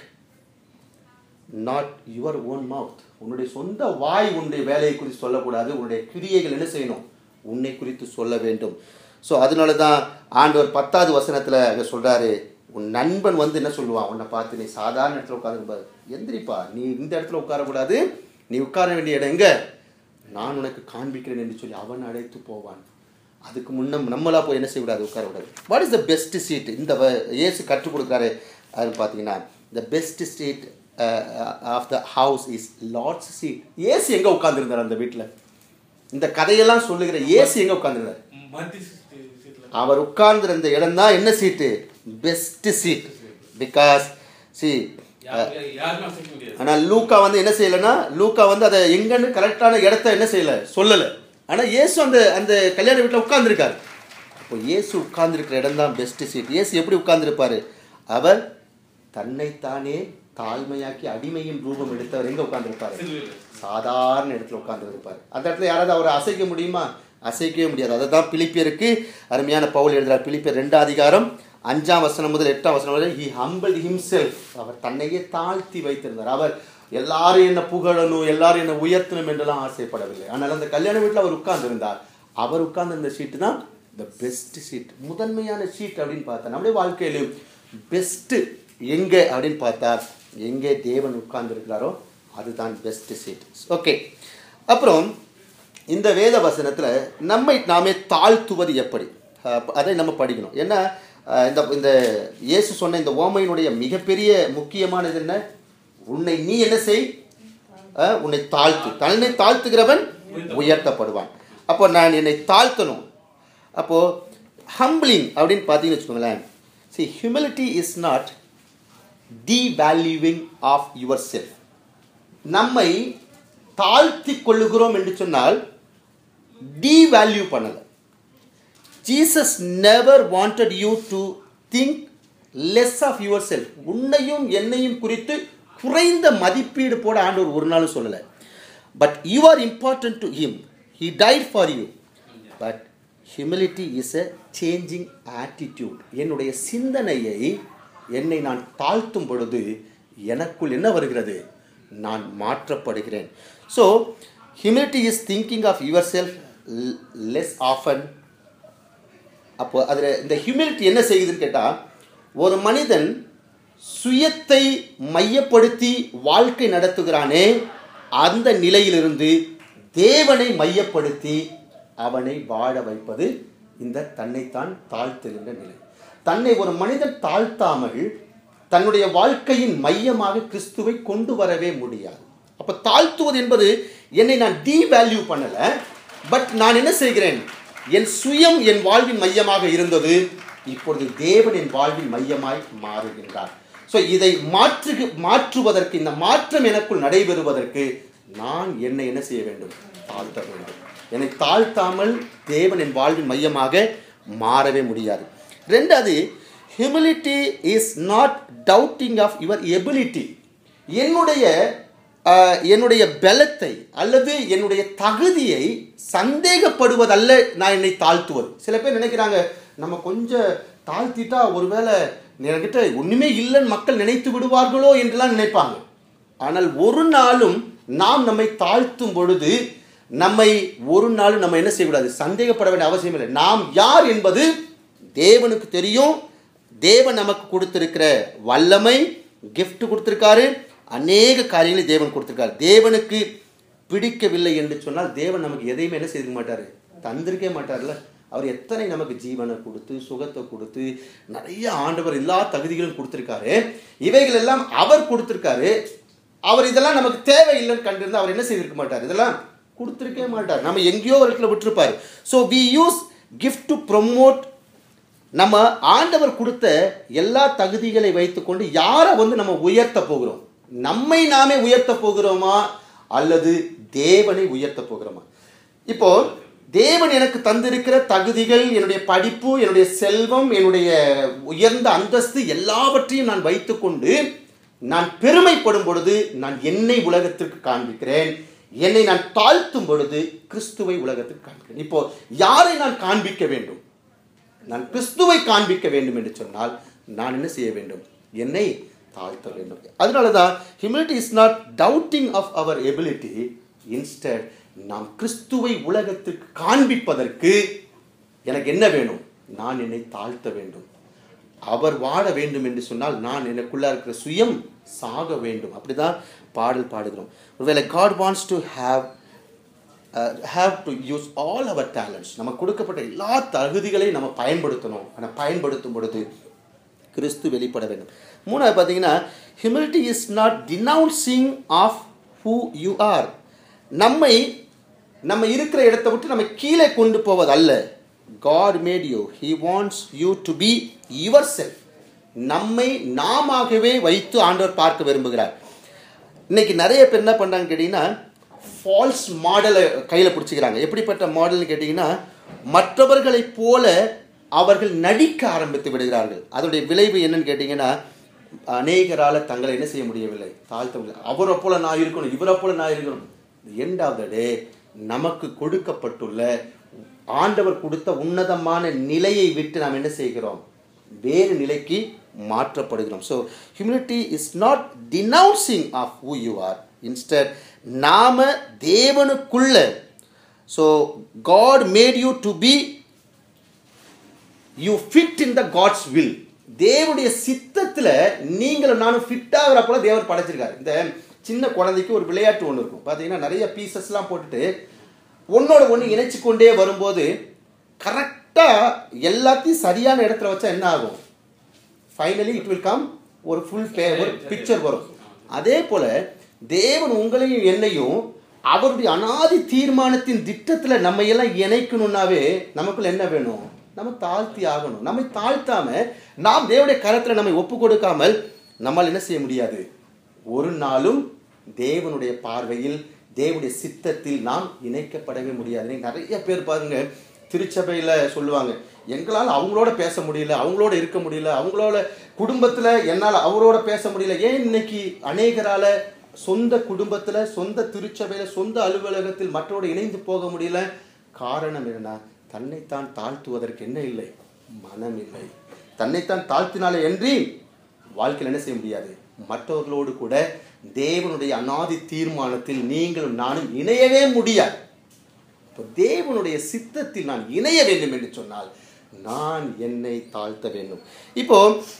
not your own mouth உன்னுடைய சொந்த வாய் உன்னுடைய வேலையை குறித்து சொல்லக்கூடாது உன்னுடைய கிரியைகள் என்ன செய்யணும் உன்னை குறித்து சொல்ல வேண்டும் ஸோ அதனால தான் ஆண்டவர் பத்தாவது வசனத்தில் அங்கே சொல்கிறாரு உன் நண்பன் வந்து என்ன சொல்லுவான் உன்னை பார்த்து நீ சாதாரண இடத்துல உட்காந்து எந்திரிப்பா நீ இந்த இடத்துல உட்காரக்கூடாது நீ உட்கார வேண்டிய இடம் எங்க நான் உனக்கு காண்பிக்கிறேன் என்று சொல்லி அவன் அழைத்து போவான் அதுக்கு முன்ன நம்மளா போய் என்ன செய்யக்கூடாது உட்காரக்கூடாது what is the best seat இந்த வ- இயேசு கற்றுக் கொடுக்குறாரு அதுன்னு பார்த்தீங்கன்னா the best seat of the house is Lord's seat ஏசு எங்கே உட்காந்துருந்தார் அந்த வீட்டில் இந்த கதையெல்லாம் சொல்லுகிற ஏசு எங்கே உட்காந்துருந்தார் மத்தி சீட்ல அவர் உட்கார்ந்திருந்த இடம் தான் என்ன சீட்டு பெஸ்ட் சீட் பிகாஸ் சி யாரு யாருமே அசைக்க முடியாது ஆனால் லூக்கா வந்து என்ன செய்யலைன்னா லூக்கா வந்து அதை எங்கன்னு கரெக்டான இடத்த என்ன செய்யலை சொல்லலை ஆனால் இயேசு அந்த அந்த கல்யாண வீட்டில் உட்கார்ந்திருக்காரு அப்போ இயேசு உட்கார்ந்திருக்கிற இடம் தான் பெஸ்ட் சீட் இயேசு எப்படி உட்கார்ந்திருப்பாரு அவர் தன்னைத்தானே தாழ்மையாக்கி அடிமையின் ரூபம் எடுத்தவர் எங்கே உட்கார்ந்திருப்பாரு சிலுவையில். சாதாரண இடத்துல உட்கார்ந்து இருப்பார் அந்த இடத்துல யாராவது அவரை அசைக்க முடியுமா அசைக்கவே முடியாது அதை தான் பிலிப்பியருக்கு அருமையான பவுல் எழுதுறார் பிலிப்பியர் ரெண்டாம் அதிகாரம் அஞ்சாம் வசனம் முதல் எட்டாம் வசனம் வரை ஹி ஹம்பிள் himself அவர் தன்னையே தாழ்த்தி வைத்திருந்தார் அவர் எல்லாரும் என்ன புகழணும் எல்லாரும் என்ன உயர்த்தணும் என்றெல்லாம் ஆசைப்படவில்லை ஆனால் அந்த கல்யாண வீட்டில் அவர் உட்கார்ந்திருந்தார் அவர் உட்கார்ந்திருந்த சீட்டு தான் த பெஸ்ட் சீட் முதன்மையான சீட் அப்படின்னு பார்த்தா நம்முடைய வாழ்க்கையிலும் பெஸ்ட்டு எங்கே அப்படின்னு பார்த்தா எங்கே தேவன் உட்கார்ந்திருக்கிறாரோ அதுதான் பெஸ்ட் சீட் ஓகே அப்புறம் இந்த வேத வசனத்தில் நம்மை நாமே தாழ்த்துவது எப்படி அஹ் அதை நம்ம படிக்கணும் ஏன்னா அஹ் இந்த இந்த இயேசு சொன்ன இந்த ஓமையினுடைய மிகப்பெரிய முக்கியமானது என்ன உன்னை நீ என்ன செய் அஹ் உன்னை தாழ்த்து தன்னை தாழ்த்துகிறவன் உயர்த்தப்படுவான் அப்போ நான் என்னை தாழ்த்தணும் அப்போது ஹம்பிளிங் அப்படின்னு பார்த்தீங்கன்னு வச்சுக்கோங்களேன் see humility is not devaluing of yourself நம்மை தாழ்த்தி கொள்ளுகிறோம் என்று சொன்னால் devalue பண்ணலை Jesus never wanted you to think less of yourself உன்னையும் என்னையும் குறித்து குறைந்த மதிப்பீடு போட ஆண்டவர் ஒரு நாளும் சொல்லலை but you are important to him he died for you but humility is a changing attitude என்னுடைய சிந்தனையை என்னை நான் தாழ்த்தும் பொழுது எனக்குள் என்ன வருகிறது நான் மாற்றப்படுகிறேன் so humility is thinking of yourself less often அப்போ அதில் இந்த ஹியூமிலிட்டி என்ன செய்யுதுன்னு கேட்டால் ஒரு மனிதன் சுயத்தை மையப்படுத்தி வாழ்க்கை நடத்துகிறானே அந்த நிலையிலிருந்து தேவனை மையப்படுத்தி அவனை வாழ வைப்பது இந்த தன்னைத்தான் தாழ்த்துகின்ற நிலை தன்னை ஒரு மனிதன் தாழ்த்தாமல் தன்னுடைய வாழ்க்கையின் மையமாக கிறிஸ்துவை கொண்டு வரவே முடியாது அப்போ தாழ்த்துவது என்பது என்னை நான் டீவேல்யூ பண்ணலை பட் நான் என்ன செய்கிறேன் என் சுயம் என் வாழ்வின் மையமாக இருந்தது இப்பொழுது தேவன் என் வாழ்வின் மையமாய் மாறுகின்றார் ஸோ இதை மாற்று மாற்றுவதற்கு இந்த மாற்றம் எனக்குள் நடைபெறுவதற்கு நான் என்னை என்ன செய்ய வேண்டும் தாழ்த்த வேண்டும் என்னை தாழ்த்தாமல் தேவன் என் வாழ்வின் மையமாக மாறவே முடியாது ரெண்டாவது humility is not doubting of your ability என்னுடைய ஆஹ், என்னுடைய பலத்தை அல்லது என்னுடைய தகுதியை சந்தேகப்படுவதல்ல நான் என்னை தாழ்த்துவது சில பேர் நினைக்கிறாங்க நம்ம கொஞ்சம் தாழ்த்திட்டா ஒருவேளை என்கிட்ட ஒண்ணுமே இல்லைன்னு மக்கள் நினைத்து விடுவார்களோ என்றெல்லாம் நினைப்பாங்க ஆனால் ஒரு நாளும் நாம் நம்மை தாழ்த்தும் பொழுது நம்மை ஒரு நாளும் நம்ம என்ன செய்யக்கூடாது சந்தேகப்பட வேண்டிய அவசியம் இல்லை நாம் யார் என்பது தேவனுக்கு தெரியும் தேவன் நமக்கு கொடுத்திருக்கிற வல்லமை gift கொடுத்திருக்காரு அநேக காரியங்களை தேவன் கொடுத்திருக்காரு தேவனுக்கு பிடிக்கவில்லை என்று சொன்னால் தேவன் நமக்கு எதையுமே என்ன செய்திருக்க மாட்டாரு தந்திருக்கே மாட்டார்ல அவர் எத்தனை நமக்கு ஜீவனை கொடுத்து சுகத்தை கொடுத்து நிறைய ஆண்டவர் எல்லா தகுதிகளும் கொடுத்திருக்காரு இவைகள் எல்லாம் அவர் கொடுத்திருக்காரு அவர் இதெல்லாம் நமக்கு தேவையில்லைன்னு கண்டிருந்தா அவர் என்ன செய்திருக்க மாட்டார் இதெல்லாம் கொடுத்திருக்கவே மாட்டார் நம்ம எங்கேயோ ஒரு இடத்துல விட்டுருப்பாரு so we use gift to promote நம்ம ஆண்டவர் கொடுத்த எல்லா தகுதிகளை வைத்துக்கொண்டு யாரை வந்து நம்ம உயர்த்த போகிறோம் நம்மை நாமே உயர்த்த போகிறோமா அல்லது தேவனை உயர்த்த போகிறோமா இப்போ தேவன் எனக்கு தந்திருக்கிற தகுதிகள் என்னுடைய படிப்பு என்னுடைய செல்வம் என்னுடைய உயர்ந்த அந்தஸ்து எல்லாவற்றையும் நான் வைத்துக்கொண்டு நான் பெருமைப்படும் பொழுது நான் என்னை உலகத்திற்கு காண்பிக்கிறேன் என்னை நான் தாழ்த்தும் பொழுது கிறிஸ்துவை உலகத்துக்கு காண்பிக்கிறேன் இப்போ யாரை நான் காண்பிக்க வேண்டும் நான் கிறிஸ்துவை காண்பிக்க வேண்டும் என்று சொன்னால் நான் என்ன செய்ய வேண்டும் என்னை தாழ்த்த வேண்டும் அதனால தான் humility is not doubting of our ability instead நாம் கிறிஸ்துவை உலகத்துக்கு காண்பிப்பதற்கு எனக்கு என்ன வேணும் நான் என்னை தாழ்த்த வேண்டும் அவர் வாழ வேண்டும் என்று சொன்னால் நான் எனக்குள்ள இருக்கிற சுயம் சாக வேண்டும் அப்படிதான் பாடல் பாடுகிறோம் ஒருவேளை God wants to have have to use all our talents நமக்கு கொடுக்கப்பட்ட எல்லா தகுதிகளையும் நம்ம பயன்படுத்தணும் ஆனால் பயன்படுத்தும் பொழுது கிறிஸ்து வெளிப்பட வேண்டும் மூணாவது பார்த்தீங்கன்னா humility is not denouncing of who you are நம்மை நம்ம இருக்கிற இடத்தை விட்டு நம்ம கீழே கொண்டு போவது அல்ல God made you he wants you to be yourself நம்மை நாமாகவே வைத்து ஆண்டவர் பார்க்க விரும்புகிறார் இன்னைக்கு நிறைய பேர் என்ன பண்ணுறாங்கன்னு கேட்டிங்கன்னா ஃபால்ஸ் மாடலை கையில் பிடிச்சிக்கிறாங்க எப்படிப்பட்ட மாடல்னு கேட்டிங்கன்னா மற்றவர்களைப் போல அவர்கள் நடிக்க ஆரம்பித்து விடுகிறார்கள் அதோடைய விளைவு என்னன்னு கேட்டிங்கன்னா அநேகரால் தங்களை என்ன செய்ய முடியவில்லை தாழ்த்த முடியல அவரை போல நான் இருக்கணும் இவரை போல நான் இருக்கணும் எண்ட் ஆஃப் த டே நமக்கு கொடுக்கப்பட்டுள்ள ஆண்டவர் கொடுத்த உன்னதமான நிலையை விட்டு நாம் என்ன செய்கிறோம் வேறு நிலைக்கு மாற்றப்படுகிறோம் so humility is not denouncing of who you are instead நாம தேவனுக்குள்ள so God made you to be you fit in the God's will தேவனுடைய சித்தத்தில் நீங்களும் நானும் ஃபிட் ஆகிற போல தேவர் படைச்சிருக்காரு இந்த சின்ன குழந்தைக்கு ஒரு விளையாட்டு ஒன்று இருக்கும் பார்த்தீங்கன்னா நிறைய பீசஸ்லாம் போட்டுட்டு ஒன்னோட ஒன்று இணைச்சு கொண்டே வரும்போது கரெக்டாக எல்லாத்தையும் சரியான இடத்துல வச்சா என்ன ஆகும் ஃபைனலி இட் வில் கம் ஒரு ஃபுல் பே ஒரு பிக்சர் வரும் அதே போல தேவன் உங்களையும் என்னையும் அவருடைய அனாதி தீர்மானத்தின் திட்டத்தில் நம்ம எல்லாம் இணைக்கணும்னாவே நமக்குள்ள என்ன வேணும் நம்ம தாழ்த்தி ஆகணும் நம்மை தாழ்த்தாம நாம் தேவனுடைய கரத்தில் நம்மை ஒப்பு கொடுக்காமல் நம்மால் என்ன செய்ய முடியாது ஒரு நாளும் தேவனுடைய பார்வையில் தேவனுடைய சித்தத்தில் நாம் இணைக்கப்படவே முடியாது நீங்க நிறைய பேர் பாருங்க திருச்சபையில் சொல்லுவாங்க எங்களால் அவங்களோட பேச முடியல அவங்களோட இருக்க முடியல அவங்களோட குடும்பத்துல என்னால அவரோட பேச முடியல ஏன் இன்னைக்கு அநேகரால சொந்த குடும்பத்துல சொந்த திருச்சபையில சொந்த அலுவலகத்தில் மற்றோடு இணைந்து போக முடியல காரணம் என்னன்னா தன்னைத்தான் தாழ்த்துவதற்கு என்ன இல்லை மனம் இல்லை தன்னைத்தான் தாழ்த்தினாலே என்று வாழ்க்கையில் என்ன செய்ய முடியாது மற்றவர்களோடு கூட தேவனுடைய அனாதி தீர்மானத்தில் நீங்களும் நானும் இணையவே முடியாது இப்போ தேவனுடைய சித்தத்தில் நான் இணைய வேண்டும் என்று சொன்னால் நான் என்னை தாழ்த்த வேண்டும் இப்போ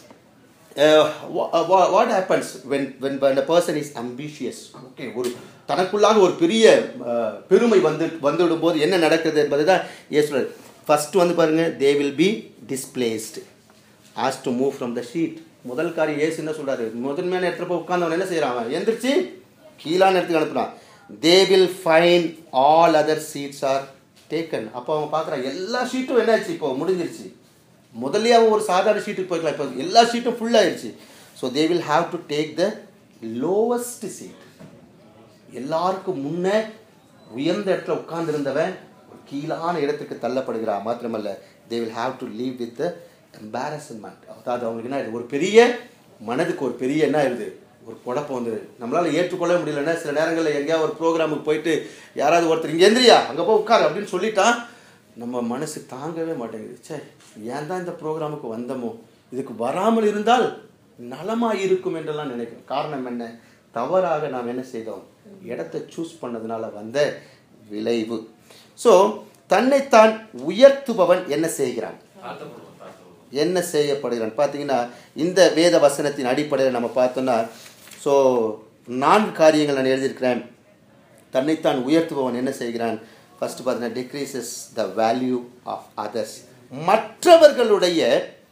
what happens when when when a person is ambitious okay ஒரு தனக்குள்ளாக ஒரு பெரிய uh, பெருமை வந்து வந்துவிடும் போது என்ன நடக்குது என்பது தான் இயேசுவர் ஃபர்ஸ்ட் வந்து பாருங்க they will be displaced as to move from the seat முதல் காரியம் ஏசு என்ன சொல்றாரு முதன்மையான இடத்துல போய் உட்கார்ந்தவன் என்ன செய்யறான் அவன் எந்திரிச்சு கீழான இடத்துக்கு அனுப்புறான் they will find all other seats are taken அப்போ அவன் பார்க்குறான் எல்லா ஷீட்டும் என்னாச்சு இப்போ முடிஞ்சிருச்சு முதல்லயே அவன் ஒரு சாதாரண ஷீட்டுக்கு போய்க்கலாம் இப்போ எல்லா ஷீட்டும் ஃபுல் ஆயிடுச்சு so they will have to take the lowest seat எல்லாருக்கும் முன்னே உயர்ந்த இடத்துல உட்கார்ந்திருந்தவன் ஒரு கீழான இடத்துக்கு தள்ளப்படுகிறான் மாத்திரமல்ல they will have to leave with the embarrassment அதாவது அவங்களுக்கு என்ன ஆயிடுது ஒரு பெரிய மனதுக்கு ஒரு பெரிய என்ன ஆயிடுது ஒரு குழப்பம் வந்துடுது நம்மளால ஏற்றுக்கொள்ள முடியலன்னா சில நேரங்களில் எங்கேயாவது ஒரு ப்ரோக்ராமுக்கு போயிட்டு யாராவது ஒருத்தர் இங்கே எந்திரியா அங்கே போய் உட்காரு அப்படின்னு சொல்லிட்டான் நம்ம மனசு தாங்கவே மாட்டேங்குது சே ஏன் தான் இந்த ப்ரோக்ராமுக்கு வந்தோமோ இதுக்கு வராமல் இருந்தால் நலமாக இருக்கும் என்றெல்லாம் நினைக்கிறோம் காரணம் என்ன தவறாக நாம் என்ன செய்தோம் இடத்தை சூஸ் பண்ணதுனால வந்த விளைவு ஸோ தன்னைத்தான் உயர்த்துபவன் என்ன செய்கிறான் தாழ்த்தப்படுவோம் தாழ்த்தப்படுவோம் என்ன செய்யப்படுகிறான் பார்த்தீங்கன்னா இந்த வேத வசனத்தின் அடிப்படையில் நம்ம பார்த்தோம்னா ஸோ நான்கு காரியங்கள் நான் எழுதியிருக்கிறேன் தன்னைத்தான் உயர்த்துபவன் என்ன செய்கிறான் ஃபர்ஸ்ட் பார்த்தீங்கன்னா decreases the value of others மற்றவர்களுடைய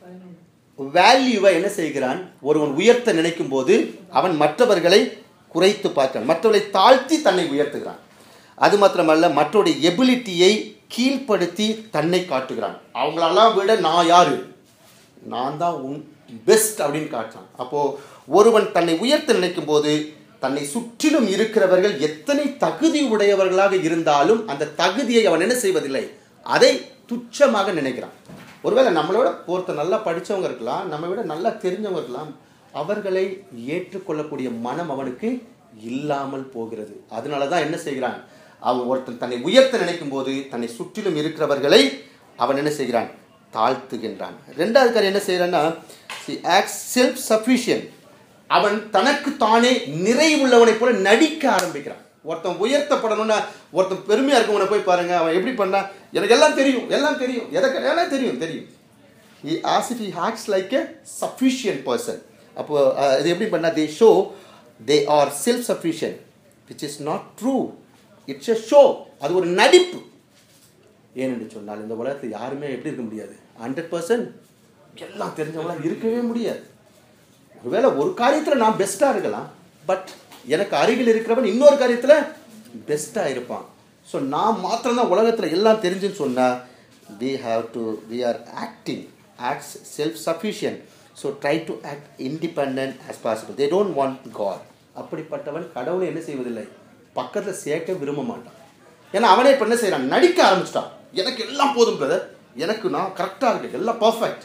வேல்யூவை என்ன செய்கிறான் ஒருவன் உயர்த்த நினைக்கும் போது அவன் மற்றவர்களை குறைத்து பார்க்கிறான் மற்றவர்களை தாழ்த்தி தன்னை உயர்த்துகிறான் அது மாத்திரமல்ல மற்றவருடைய எபிலிட்டியை கீழ்ப்படுத்தி தன்னை காட்டுகிறான் அவங்களெல்லாம் விட நான் யாரு நான் தான் உன் பெஸ்ட் அப்படின்னு காட்டுறான் அப்போ ஒருவன் தன்னை உயர்த்த நினைக்கும் போது தன்னை சுற்றிலும் இருக்கிறவர்கள் எத்தனை தகுதி உடையவர்களாக இருந்தாலும் அந்த தகுதியை அவன் என்ன செய்வதில்லை அதை துச்சமாக நினைக்கிறான் ஒருவேளை நம்மளோட ஒருத்தர் நல்லா படிச்சவங்க இருக்கலாம் நம்ம விட நல்லா தெரிஞ்சவங்க இருக்கலாம் அவர்களை ஏற்றுக்கொள்ளக்கூடிய மனம் அவனுக்கு இல்லாமல் போகிறது அதனால தான் என்ன செய்கிறான் அவன் ஒருத்தன் தன்னை உயர்த்த நினைக்கும் போது தன்னை சுற்றிலும் இருக்கிறவர்களை அவன் என்ன செய்கிறான் தாழ்த்துகின்றான் ரெண்டாவது காரியம் என்ன செய்யறான்னா செல்ஃப் சஃபிஷியன்ட் அவன் தனக்கு தானே நிறைவுள்ளவனைப் போல நடிக்க ஆரம்பிக்கிறான் ஒருத்தன் உயர்த்தப்படணும்னா ஒருத்தன் பெருமையா இருக்கவனை போய் பாருங்க அவன் எப்படி பண்ணா எனக்கு எல்லாம் தெரியும் எல்லாம் தெரியும் எதை கே- எல்லாம் தெரியும் தெரியும் he as if he acts like a sufficient person அப்போ அஹ், இது எப்படி பண்ணா they show they are self sufficient which is not true it's a show அது ஒரு நடிப்பு ஏனென்று சொன்னால் இந்த உலகத்தில் யாருமே எப்படி இருக்க முடியாது ஹண்ட்ரட் பர்சன்ட் எல்லாம் தெரிஞ்சவங்களாம் இருக்கவே முடியாது ஒருவேளை ஒரு காரியத்தில் நான் பெஸ்ட்டாக இருக்கலாம் பட் எனக்கு அருகில் இருக்கிறவன் இன்னொரு காரியத்தில் பெஸ்ட்டாக இருப்பான் ஸோ நான் மாத்திரம்தான் உலகத்தில் எல்லாம் தெரிஞ்சுன்னு சொன்னால் we have to we are acting acts self-sufficient so try to act independent as possible they don't want god அப்படிப்பட்டவன் கடவுளை என்ன செய்வதில்லை பக்கத்தில் சேர்க்க விரும்ப மாட்டான் ஏன்னா அவனே இப்போ என்ன செய்கிறான் நடிக்க ஆரம்பிச்சிட்டான் எனக்கு எல்லாம் போதும் பிரதர் எனக்கு நான் கரெக்டாக இருக்கு எல்லாம் பர்ஃபெக்ட்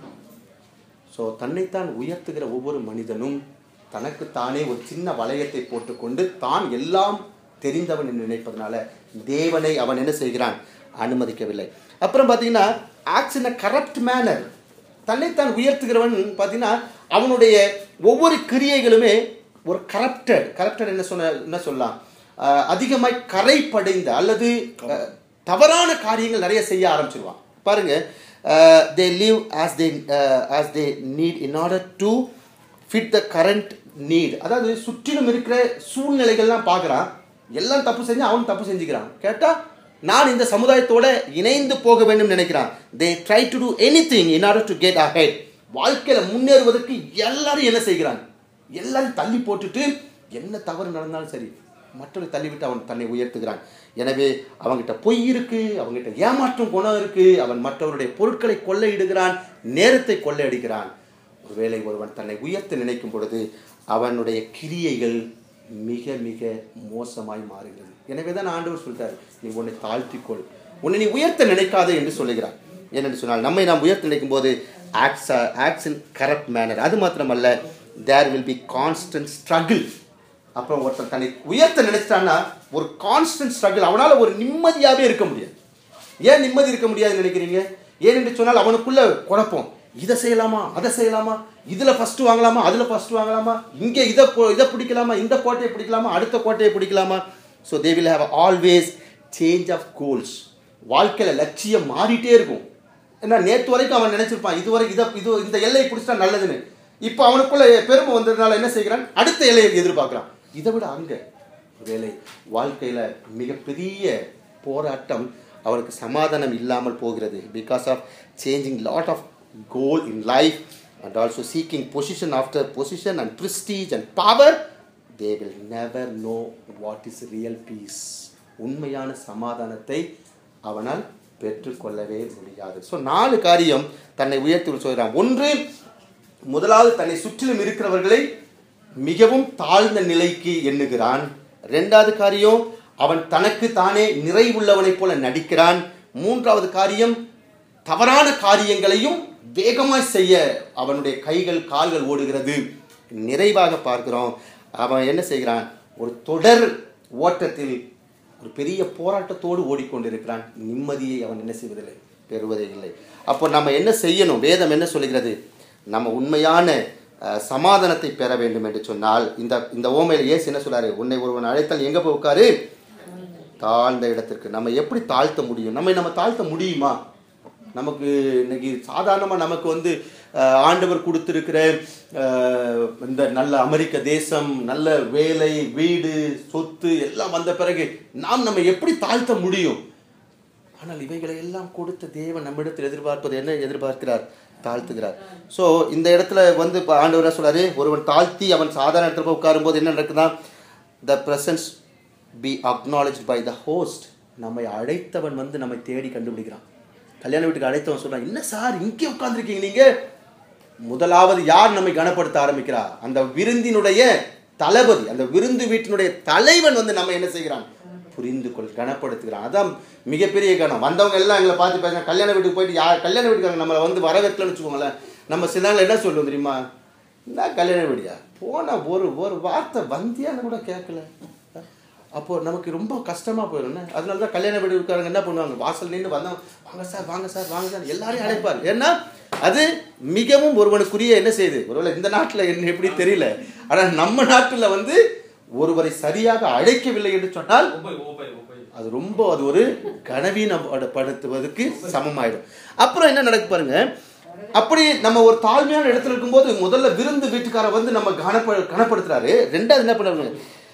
ஸோ தன்னைத்தான் உயர்த்துகிற ஒவ்வொரு மனிதனும் தனக்கு தானே ஒரு சின்ன வளையத்தை போட்டுக்கொண்டு தான் எல்லாம் தெரிந்தவன் என்று நினைப்பதனால தேவனை அவன் என்ன செய்கிறான் அனுமதிக்கவில்லை அப்புறம் பார்த்தீங்கன்னா acts in a corrupt manner தன்னைத்தான் உயர்த்துகிறவன் பார்த்தீங்கன்னா அவனுடைய ஒவ்வொரு கிரியைகளுமே ஒரு கரப்டட் கரப்டட் என்ன சொன்ன என்ன சொல்லலாம் அஹ், அதிகமாய் கரை படைந்த அல்லது அஹ், தவறான காரியங்கள் நிறைய செய்ய ஆரம்பிச்சிருவான் பாருங்க தே live as they uh, as they need in order to fit the current need அதாவது சுற்றிலும் இருக்கிற சூழ்நிலைகள்லாம் பார்க்குறான் எல்லாம் தப்பு செஞ்சு அவன் தப்பு செஞ்சுக்கிறான் கேட்டா நான் இந்த சமுதாயத்தோட இணைந்து போக வேண்டும் நினைக்கிறான் they try to do anything in order to get ahead வாழ்க்கையில முன்னேறுவதற்கு எல்லாரும் என்ன செய்கிறான் எல்லாரும் தள்ளி போட்டுட்டு என்ன தவறு நடந்தாலும் சரி மற்றவரை தள்ளிவிட்டு அவன் தன்னை உயர்த்துகிறான் எனவே அவன்கிட்ட பொய் இருக்கு அவன்கிட்ட ஏமாற்றும் குணம் இருக்கு அவன் மற்றவருடைய பொருட்களை கொள்ளையிடுகிறான் நேரத்தை கொள்ளையடிக்கிறான் ஒருவேளை ஒருவன் தன்னை உயர்த்த நினைக்கும் பொழுது அவனுடைய கிரியைகள் மிக மிக மோசமாய் மாறுகிறது எனவே தான் ஆண்டவர் சொல்லிட்டார் நீ உன்னை தாழ்த்திக்கொள் உன்னை நீ உயர்த்த நினைக்காதே என்று சொல்லுகிறார் ஏனென்று சொன்னால் நம்மை நாம் உயர்த்த நினைக்கும் போது acts acts in corrupt manner அது மாத்திரமல்ல there will be constant struggle அப்புறம் ஒருத்தன் தன்னை உயர்த்த நினைச்சிட்டான்னா ஒரு கான்ஸ்டன்ட் ஸ்ட்ரகிள் அவனால் ஒரு நிம்மதியாகவே இருக்க முடியாது ஏன் நிம்மதி இருக்க முடியாதுன்னு நினைக்கிறீங்க ஏன் என்று சொன்னால் அவனுக்குள்ள குழப்பம் இதை செய்யலாமா அதை செய்யலாமா இதில் ஃபர்ஸ்ட் வாங்கலாமா அதில் ஃபர்ஸ்ட் வாங்கலாமா இங்கே இதை போ- இதை பிடிக்கலாமா இந்த கோட்டையை பிடிக்கலாமா அடுத்த கோட்டையை பிடிக்கலாமா so they will have always change of goals வாழ்க்கையில் லட்சியம் மாறிட்டே இருக்கும் ஏன்னா நேற்று வரைக்கும் அவன் நினைச்சிருப்பான் இதுவரை இதை இது இந்த எல்லையை பிடிச்சிட்டா நல்லதுன்னு இப்போ அவனுக்குள்ள பெருமை வந்ததுனால என்ன செய்கிறான் அடுத்த எல்லையை எதிர்பார்க்குறான் இதை விட அங்கே வேலை வாழ்க்கையில் மிகப்பெரிய போராட்டம் அவனுக்கு சமாதானம் இல்லாமல் போகிறது because of changing lot of goal in life and also seeking position after position and prestige and power they will never know what is real peace உண்மையான சமாதானத்தை அவனால் பெற்றுக்கொள்ளவே முடியாது ஸோ நாலு காரியம் தன்னை உயர்த்தி சொல்கிறான் ஒன்று முதலாவது தன்னை சுற்றிலும் இருக்கிறவர்களை மிகவும் தாழ்ந்த நிலைக்கு எண்ணுகிறான் ரெண்டாவது காரியம் அவன் தனக்கு தானே நிறைவுள்ளவனைப் போல நடிக்கிறான் மூன்றாவது காரியம் தவறான காரியங்களையும் வேகமாய் செய்ய அவனுடைய கைகள் கால்கள் ஓடுகிறது நிறைவாக பார்க்கிறோம் அவன் என்ன செய்கிறான் ஒரு தொடர் ஓட்டத்தில் ஒரு பெரிய போராட்டத்தோடு ஓடிக்கொண்டிருக்கிறான் நிம்மதியை அவன் என்ன செய்வதில்லை பெறுவதே இல்லை அப்போ நம்ம என்ன செய்யணும் வேதம் என்ன சொல்லுகிறது நம்ம உண்மையான அஹ், சமாதானத்தை பெற வேண்டும் என்று சொன்னால் இந்த இந்த ஓமையில் ஏசு என்ன சொல்றாரு உன்னை ஒருவன் அழைத்தால் எங்க போய் உட்காரு தாழ்ந்த இடத்திற்கு நம்ம எப்படி தாழ்த்த முடியும் நம்ம நம்ம தாழ்த்த முடியுமா நமக்கு இன்னைக்கு சாதாரணமாக நமக்கு வந்து அஹ், ஆண்டவர் கொடுத்துருக்கிற அஹ், இந்த நல்ல அமெரிக்க தேசம் நல்ல வேலை வீடு சொத்து எல்லாம் வந்த பிறகு நாம் நம்ம எப்படி தாழ்த்த முடியும் ஆனால் இவைகளை எல்லாம் கொடுத்த தேவன் நம்மிடத்தில் எதிர்பார்ப்பது என்ன எதிர்பார்க்கிறார் தாழ்த்துகிறார் ஸோ இந்த இடத்துல வந்து இப்போ ஆண்டவர் என்ன சொல்றாரு ஒருவன் தாழ்த்தி அவன் சாதாரண இடத்துல போய் உட்காரும்போது என்ன நடக்குதா the presence be acknowledge by the host நம்மை அழைத்தவன் வந்து நம்மை தேடி கண்டுபிடிக்கிறான் கல்யாண வீட்டுக்கு அழைத்தவன் சொல்றான் என்ன சார் இங்கே உட்காந்துருக்கீங்க நீங்க முதலாவது யார் நம்மை கனப்படுத்த ஆரம்பிக்கிறா அந்த விருந்தினுடைய தளபதி அந்த விருந்து வீட்டினுடைய தலைவன் வந்து நம்ம என்ன செய்கிறான் புரிந்து கொள் கனப்படுத்துகிறான் அதான் மிகப்பெரிய கணம் வந்தவங்க எல்லாம் எங்களை பார்த்து பேசுறாங்க கல்யாண வீட்டுக்கு போயிட்டு யார் கல்யாண வீட்டுக்காரங்க நம்மளை வந்து வரவேற்கலன்னு வச்சுக்கோங்களேன் நம்ம சில நாள் என்ன சொல்லுவோம் தெரியுமா என்ன கல்யாண வீடியா போன ஒரு ஒரு வார்த்தை வந்தியான்னு கூட கேட்கல அப்போ நமக்கு ரொம்ப கஷ்டமா போயிடும் என்ன? அதனால தான் கல்யாண வீடு இருக்காரங்க என்ன பண்ணுவாங்க வாசல் நின்று வந்தவங்க வாங்க சார் வாங்க சார் வாங்க சார் எல்லாரையும் அழைப்பார் ஏன்னா அது மிகவும் ஒருவனுக்குரிய என்ன செய்யுது ஒருவேளை இந்த நாட்டில் என்ன எப்படி தெரியல ஆனால் நம்ம நாட்டில் வந்து ஒருவரை சரியாக அழைக்கவில்லை என்று சொன்னால் ஒப்பை ஒப்பை ஒப்பை அது ரொம்ப அது ஒரு கனவீனப்படுத்துவதற்கு சமமாயிடும் அப்புறம் என்ன நடக்கு பாருங்க அப்படி நம்ம ஒரு தாழ்மையான இடத்துல இருக்கும்போது முதல்ல விருந்து வீட்டுக்காரர் வந்து நம்ம கனப்ப கனப்படுத்துறாரு ரெண்டாவது என்ன பண்ணுறாங்க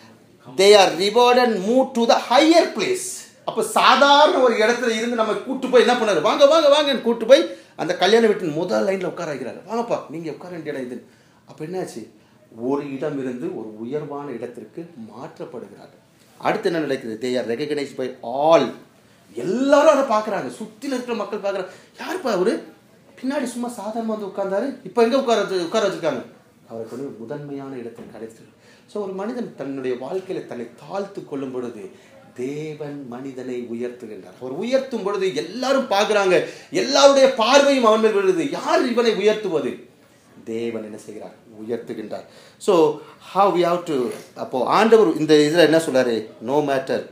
they are reward and move to the higher place அப்போ சாதாரண ஒரு இடத்துல இருந்து நம்ம கூட்டு போய் என்ன பண்ணாரு வாங்க வாங்க வாங்கன்னு கூட்டு போய் அந்த கல்யாண வீட்டின் முதல் லைனில் உட்கார வைக்கிறாரு வாங்கப்பா நீங்கள் உட்கார வேண்டிய இடம் இது அப்போ என்னாச்சு ஒரு இடம் இருந்து ஒரு உயர்வான இடத்திற்கு மாற்றப்படுகிறார்கள் அடுத்து என்ன நடக்குது they are recognise by all எல்லாரும் அதை பார்க்குறாங்க சுற்றில இருக்கிற மக்கள் பார்க்குறாங்க யாருப்பா அவரு பின்னாடி சும்மா சாதாரணமாக வந்து உட்கார்ந்தாரு இப்போ எங்கே உட்கார வச்சு- உட்கார வச்சிருக்காங்க அவருக்கு வந்து முதன்மையான இடத்தை கிடைச்சிருக்கு ஸோ ஒரு மனிதன் தன்னுடைய வாழ்க்கையில தன்னை தாழ்த்து கொள்ளும் பொழுது தேவன் மனிதனை உயர்த்துகின்றார் அவர் உயர்த்தும் பொழுது எல்லாரும் பார்க்குறாங்க எல்லாருடைய பார்வையும் அவன் மேல் விழுது யார் இவனை உயர்த்துவது தேவன் என்ன செய்கிறார் உயர்த்துகின்றார் so how we have to அப்போ ஆண்டவர் இந்த இதில் என்ன சொல்றாரு no matter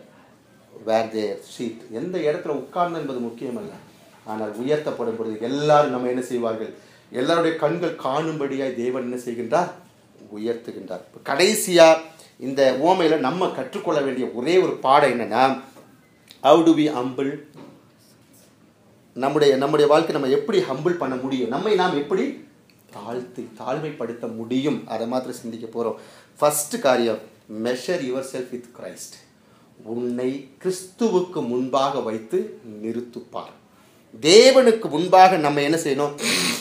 where their seat எந்த இடத்துல உட்கார்ந்து என்பது முக்கியமல்ல ஆனால் உயர்த்தப்படும் பொழுது எல்லாரும் நம்ம என்ன செய்வார்கள் எல்லாருடைய கண்கள் காணும்படியாய் தேவன் என்ன செய்கின்றார் உயர்த்துகின்றார் இப்ப கடைசியா இந்த ஓமையில நம்ம கற்றுக்கொள்ள வேண்டிய ஒரே ஒரு பாடம் என்னன்னா ஹவு டு வி ஹம்பிள் நம்முடைய நம்முடைய வாழ்க்கை நம்ம எப்படி ஹம்பிள் பண்ண முடியும் நம்மை நாம் எப்படி தாழ்த்து தாழ்மைப்படுத்த முடியும் அதை மாத்திரம் சிந்திக்க போகிறோம் ஃபர்ஸ்ட் காரியம் measure yourself with Christ உன்னை கிறிஸ்துவுக்கு முன்பாக வைத்து நிறுத்துப்பார் தேவனுக்கு முன்பாக நம்ம என்ன செய்யணும்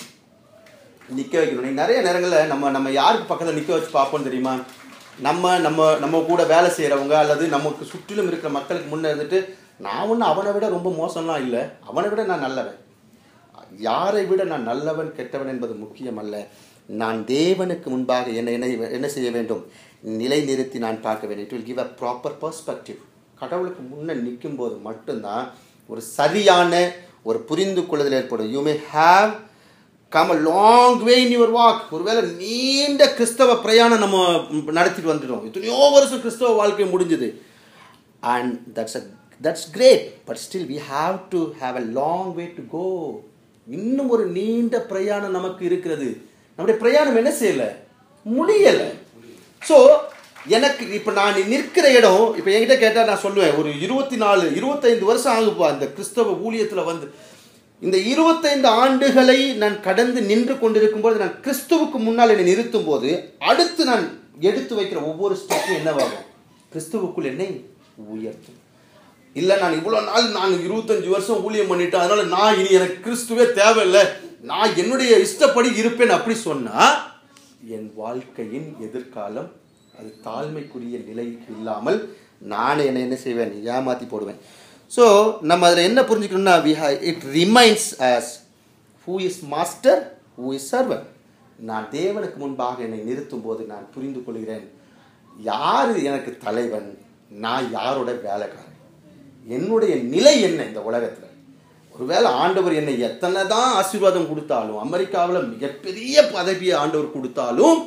நிற்க வைக்கணும் நீ நிறைய நேரங்களில் நம்ம நம்ம யாருக்கு பக்கத்தில் நிற்க வச்சு பார்ப்போம் தெரியுமா நம்ம நம்ம நம்ம கூட வேலை செய்கிறவங்க அல்லது நமக்கு சுற்றிலும் இருக்கிற மக்களுக்கு முன்னே இருந்துட்டு நான் ஒன்றும் அவனை விட ரொம்ப மோசம்லாம் இல்லை அவனை விட நான் நல்லவன் யாரை விட நான் நல்லவன் கெட்டவன் என்பது முக்கியம் அல்ல நான் தேவனுக்கு முன்பாக என்னை என்ன என்ன செய்ய வேண்டும் நிலைநிறுத்தி நான் பார்க்க வேண்டும் it will give a proper perspective கடவுளுக்கு முன்னே நிற்கும் போது மட்டும்தான் ஒரு சரியான ஒரு புரிந்து கொள்ளுதல் ஏற்படும் you may have come a long way in your walk ஒருவேளை நீண்ட கிறிஸ்தவ பிரயாணம் நம்ம நடத்திட்டு வந்துட்டோம் எத்தனையோ வருஷம் கிறிஸ்தவ வாழ்க்கை முடிஞ்சது and that's a that's great but still we have to have a long way to go இன்னும் ஒரு நீண்ட பிரயாணம் நமக்கு இருக்கிறது நம்முடைய பிரயாணம் என்ன செய்யல முடியலை ஸோ எனக்கு இப்போ நான் நிற்கிற இடம் இப்போ என்கிட்ட கேட்டால் நான் சொல்லுவேன் ஒரு இருபத்தி நாலு இருபத்தைந்து வருஷம் ஆகுப்பா அந்த கிறிஸ்தவ ஊழியத்தில் வந்து இந்த இருபத்தைந்து ஆண்டுகளை நான் கடந்து நின்று கொண்டிருக்கும்போது நான் கிறிஸ்துவுக்கு முன்னால் என்னை நிறுத்தும் போது அடுத்து நான் எடுத்து வைக்கிற ஒவ்வொரு ஸ்டெப்பும் என்னவாகும் கிறிஸ்துவுக்குள் என்னை உயர்த்தும் இல்லை நான் இவ்வளோ நாள் நான் இருபத்தஞ்சு வருஷம் ஊழியம் பண்ணிட்டேன் அதனால நான் இனி எனக்கு கிறிஸ்துவே தேவையில்லை நான் என்னுடைய இஷ்டப்படி இருப்பேன் அப்படி சொன்னா என் வாழ்க்கையின் எதிர்காலம் அது தாழ்மைக்குரிய நிலை இல்லாமல் நானே என்ன என்ன செய்வேன் ஏமாத்தி போடுவேன் ஸோ நம்ம அதில் என்ன புரிஞ்சுக்கணும்னா we ha it reminds us who is master who is servant நான் தேவனுக்கு முன்பாக என்னை நிறுத்தும் போது நான் புரிந்து கொள்கிறேன் யார் எனக்கு தலைவன் நான் யாரோட வேலைக்காரன் என்னுடைய நிலை என்ன இந்த உலகத்தில் ஒருவேளை ஆண்டவர் என்னை எத்தனை தான் ஆசீர்வாதம் கொடுத்தாலும் அமெரிக்காவில் மிகப்பெரிய பதவியை ஆண்டவர் கொடுத்தாலும்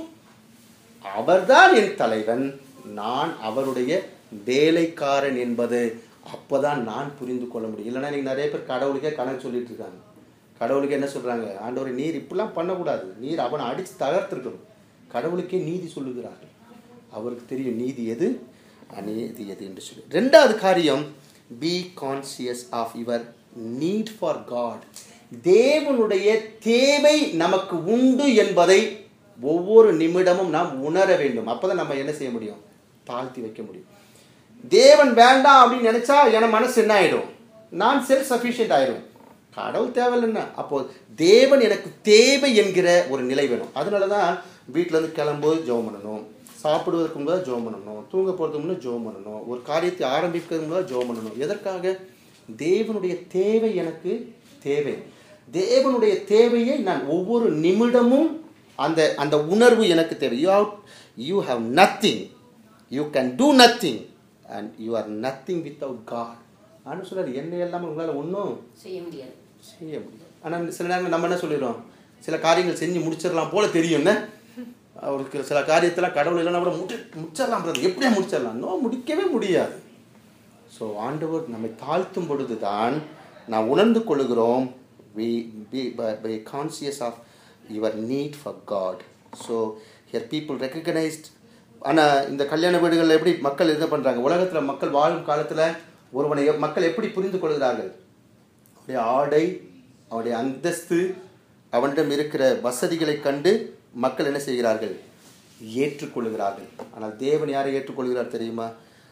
அவர்தான் என் தலைவன் நான் அவருடைய வேலைக்காரன் என்பது அப்பதான் நான் புரிந்து கொள்ள முடியும் இல்லைன்னா நீங்க நிறைய பேர் கடவுளுக்கே கணக்கு சொல்லிட்டு இருக்காங்க கடவுளுக்கு என்ன சொல்றாங்க ஆண்டவர் நீர் இப்படிலாம் பண்ணக்கூடாது நீர் அவனை அடிச்சு தகர்த்திருக்கணும் கடவுளுக்கே நீதி சொல்லுகிறார்கள் அவருக்கு தெரியும் நீதி எது அநீதி எது என்று சொல்லி ரெண்டாவது காரியம் be conscious of your need for God தேவனுடைய தேவை நமக்கு உண்டு என்பதை ஒவ்வொரு நிமிடமும் நாம் உணர வேண்டும் அப்பதான் நம்ம என்ன செய்ய முடியும் தாழ்த்தி வைக்க முடியும் தேவன் வேண்டாம் அப்படின்னு நினைச்சா என் மனசு என்ன ஆயிடும் நான் செல்ஃப் சஃபிஷியன்ட் ஆயிடும் கடவுள் தேவையில்லைன்னா அப்போ தேவன் எனக்கு தேவை என்கிற ஒரு நிலை வேணும் அதனால தான் வீட்டில் இருந்து கிளம்பும்போது ஜெபம் பண்ணணும் சாப்பிடுவதற்கு முன்னாடி ஜெபம் பண்ணணும் தூங்க போகிறதுக்கு முன்னாடி ஜெபம் பண்ணணும் ஒரு காரியத்தை ஆரம்பிக்கிறதுக்கு முன்னாடி ஜெபம் பண்ணணும் எதற்காக தேவனுடைய தேவை எனக்கு தேவை தேவனுடைய தேவையை நான் ஒவ்வொரு நிமிடமும் அந்த அந்த உணர்வு எனக்கு தேவை you have you have nothing you can do nothing and you are nothing without God ஆனால் சொல்றாரு என்ன இல்லாமல் உங்களால் ஒன்றும் செய்ய முடியாது செய்ய முடியாது ஆனால் சில நேரங்கள் நம்ம என்ன சொல்லிடுறோம் சில காரியங்கள் செஞ்சு முடிச்சிடலாம் போல தெரியும் என்ன அவருக்கு சில காரியத்தெல்லாம் கடவுள் இல்லைன்னா கூட முடி முடிச்சிடலாம் brother. எப்படியா முடிச்சிடலாம் நோ முடிக்கவே முடியாது ஸோ ஆண்டவர் நம்மை தாழ்த்தும் பொழுது தான் நாம் உணர்ந்து கொள்கிறோம் we be conscious of your need for God so here people recognised ஆனால் இந்த கல்யாண வீடுகளில் எப்படி மக்கள் என்ன பண்ணுறாங்க உலகத்தில் மக்கள் வாழும் காலத்தில் ஒருவனை எப்- மக்கள் எப்படி புரிந்து கொள்கிறார்கள் அவனுடைய ஆடை அவனுடைய அந்தஸ்து அவனிடம் இருக்கிற வசதிகளை கண்டு மக்கள் என்ன செய்கிறார்கள் ஏற்றுக்கொள்கிறார்கள் ஆனால் தேவன் யாரை ஏற்றுக்கொள்கிறார் தெரியுமா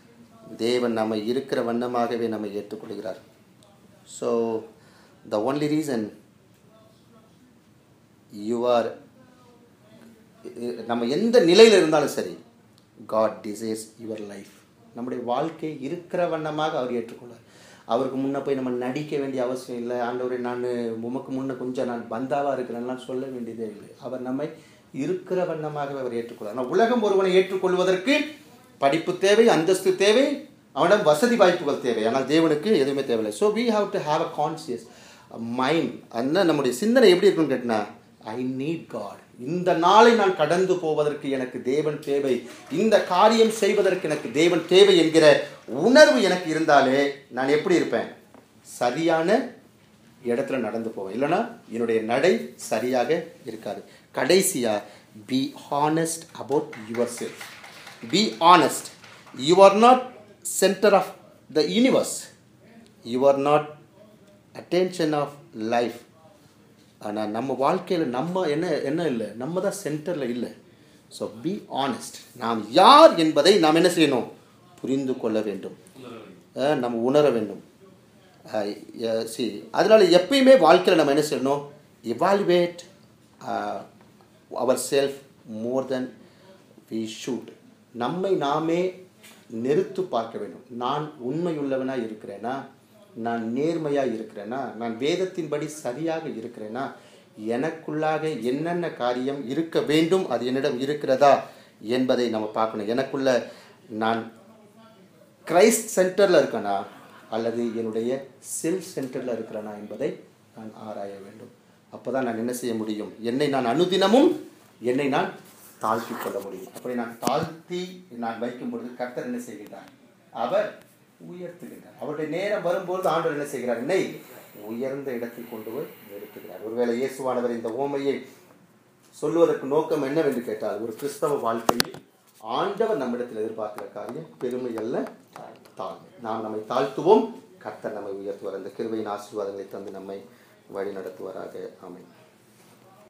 தேவன் நம்ம இருக்கிற வண்ணமாகவே நம்மை ஏற்றுக்கொள்கிறார் so the only reason you are நம்ம எந்த நிலையில் இருந்தாலும் சரி காட் டிசைர்ஸ் யுவர் லைஃப் நம்முடைய வாழ்க்கை இருக்கிற வண்ணமாக அவர் ஏற்றுக்கொள்வார் அவருக்கு முன்ன போய் நம்ம நடிக்க வேண்டிய அவசியம் இல்லை ஆண்டவரே நான் உமக்கு முன்ன கொஞ்சம் நான் பந்தாவாக இருக்கிறேன்லாம் சொல்ல வேண்டியதே இல்லை அவர் நம்மை இருக்கிற வண்ணமாகவே அவர் ஏற்றுக்கொள்வார் ஆனால் உலகம் ஒருவனை ஏற்றுக்கொள்வதற்கு படிப்பு தேவை அந்தஸ்து தேவை அவனிடம் வசதி வாய்ப்புகள் தேவை ஆனால் தேவனுக்கு எதுவுமே தேவையில்லை so we have to have a conscious mind அந்த நம்முடைய சிந்தனை எப்படி இருக்குன்னு கேட்டினா ஐ நீட் காட் இந்த நாளை நான் கடந்து போவதற்கு எனக்கு தேவன் தேவை இந்த காரியம் செய்வதற்கு எனக்கு தேவன் தேவை என்கிற உணர்வு எனக்கு இருந்தாலே நான் எப்படி இருப்பேன் சரியான இடத்துல நடந்து போவேன் இல்லைன்னா என்னுடைய நடை சரியாக இருக்காது கடைசியா be honest about yourself be honest you are not centre of the universe you are not attention of life ஆனால் நம்ம வாழ்க்கையில் நம்ம என்ன என்ன இல்லை நம்ம தான் சென்டரில் இல்லை ஸோ பி ஆனஸ்ட் நாம் யார் என்பதை நாம் என்ன செய்யணும் புரிந்து கொள்ள வேண்டும் அஹ் நம்ம உணர வேண்டும் சி அதனால எப்பயுமே வாழ்க்கையில் நம்ம என்ன செய்யணும் evaluate our self more than we should நம்மை நாமே நிறுத்து பார்க்க வேண்டும் நான் உண்மையுள்ளவனா இருக்கிறேனா நான் நேர்மையா இருக்கிறேனா நான் வேதத்தின்படி சரியாக இருக்கிறேனா எனக்குள்ளாக என்னென்ன காரியம் இருக்க வேண்டும் அது என்னிடம் இருக்கிறதா என்பதை நம்ம பார்க்கணும் எனக்குள்ள நான் கிரைஸ்ட் சென்டரில் இருக்கனா அல்லது என்னுடைய செல்ஃப் சென்டரில் இருக்கிறனா என்பதை நான் ஆராய வேண்டும் அப்பதான் நான் என்ன செய்ய முடியும் என்னை நான் அனுதினமும் என்னை நான் தாழ்த்தி கொள்ள முடியும் அப்படி நான் தாழ்த்தி நான் வைக்கும் பொழுது கர்த்தர் என்ன செய்கின்றார் அவர் உயர்த்துகின்றார் அவருடைய நேரம் வரும்போது ஆண்டவர் என்ன செய்கிறார் என்னை உயர்ந்த இடத்தில் கொண்டு போய் நிறுத்துகிறார் ஒருவேளை இயேசுவானவர் இந்த ஓமையை சொல்லுவதற்கு நோக்கம் என்னவென்று கேட்டால் ஒரு கிறிஸ்தவ வாழ்க்கையில் ஆண்டவர் நம்மிடத்தில் எதிர்பார்க்கிற காரியம் பெருமை அல்ல தாழ்மை நாம் நம்மை தாழ்த்துவோம் கர்த்தர் நம்மை உயர்த்துவார் அந்த கிருபையின் ஆசீர்வாதங்களை தந்து நம்மை வழி நடத்துவாராக ஆமென்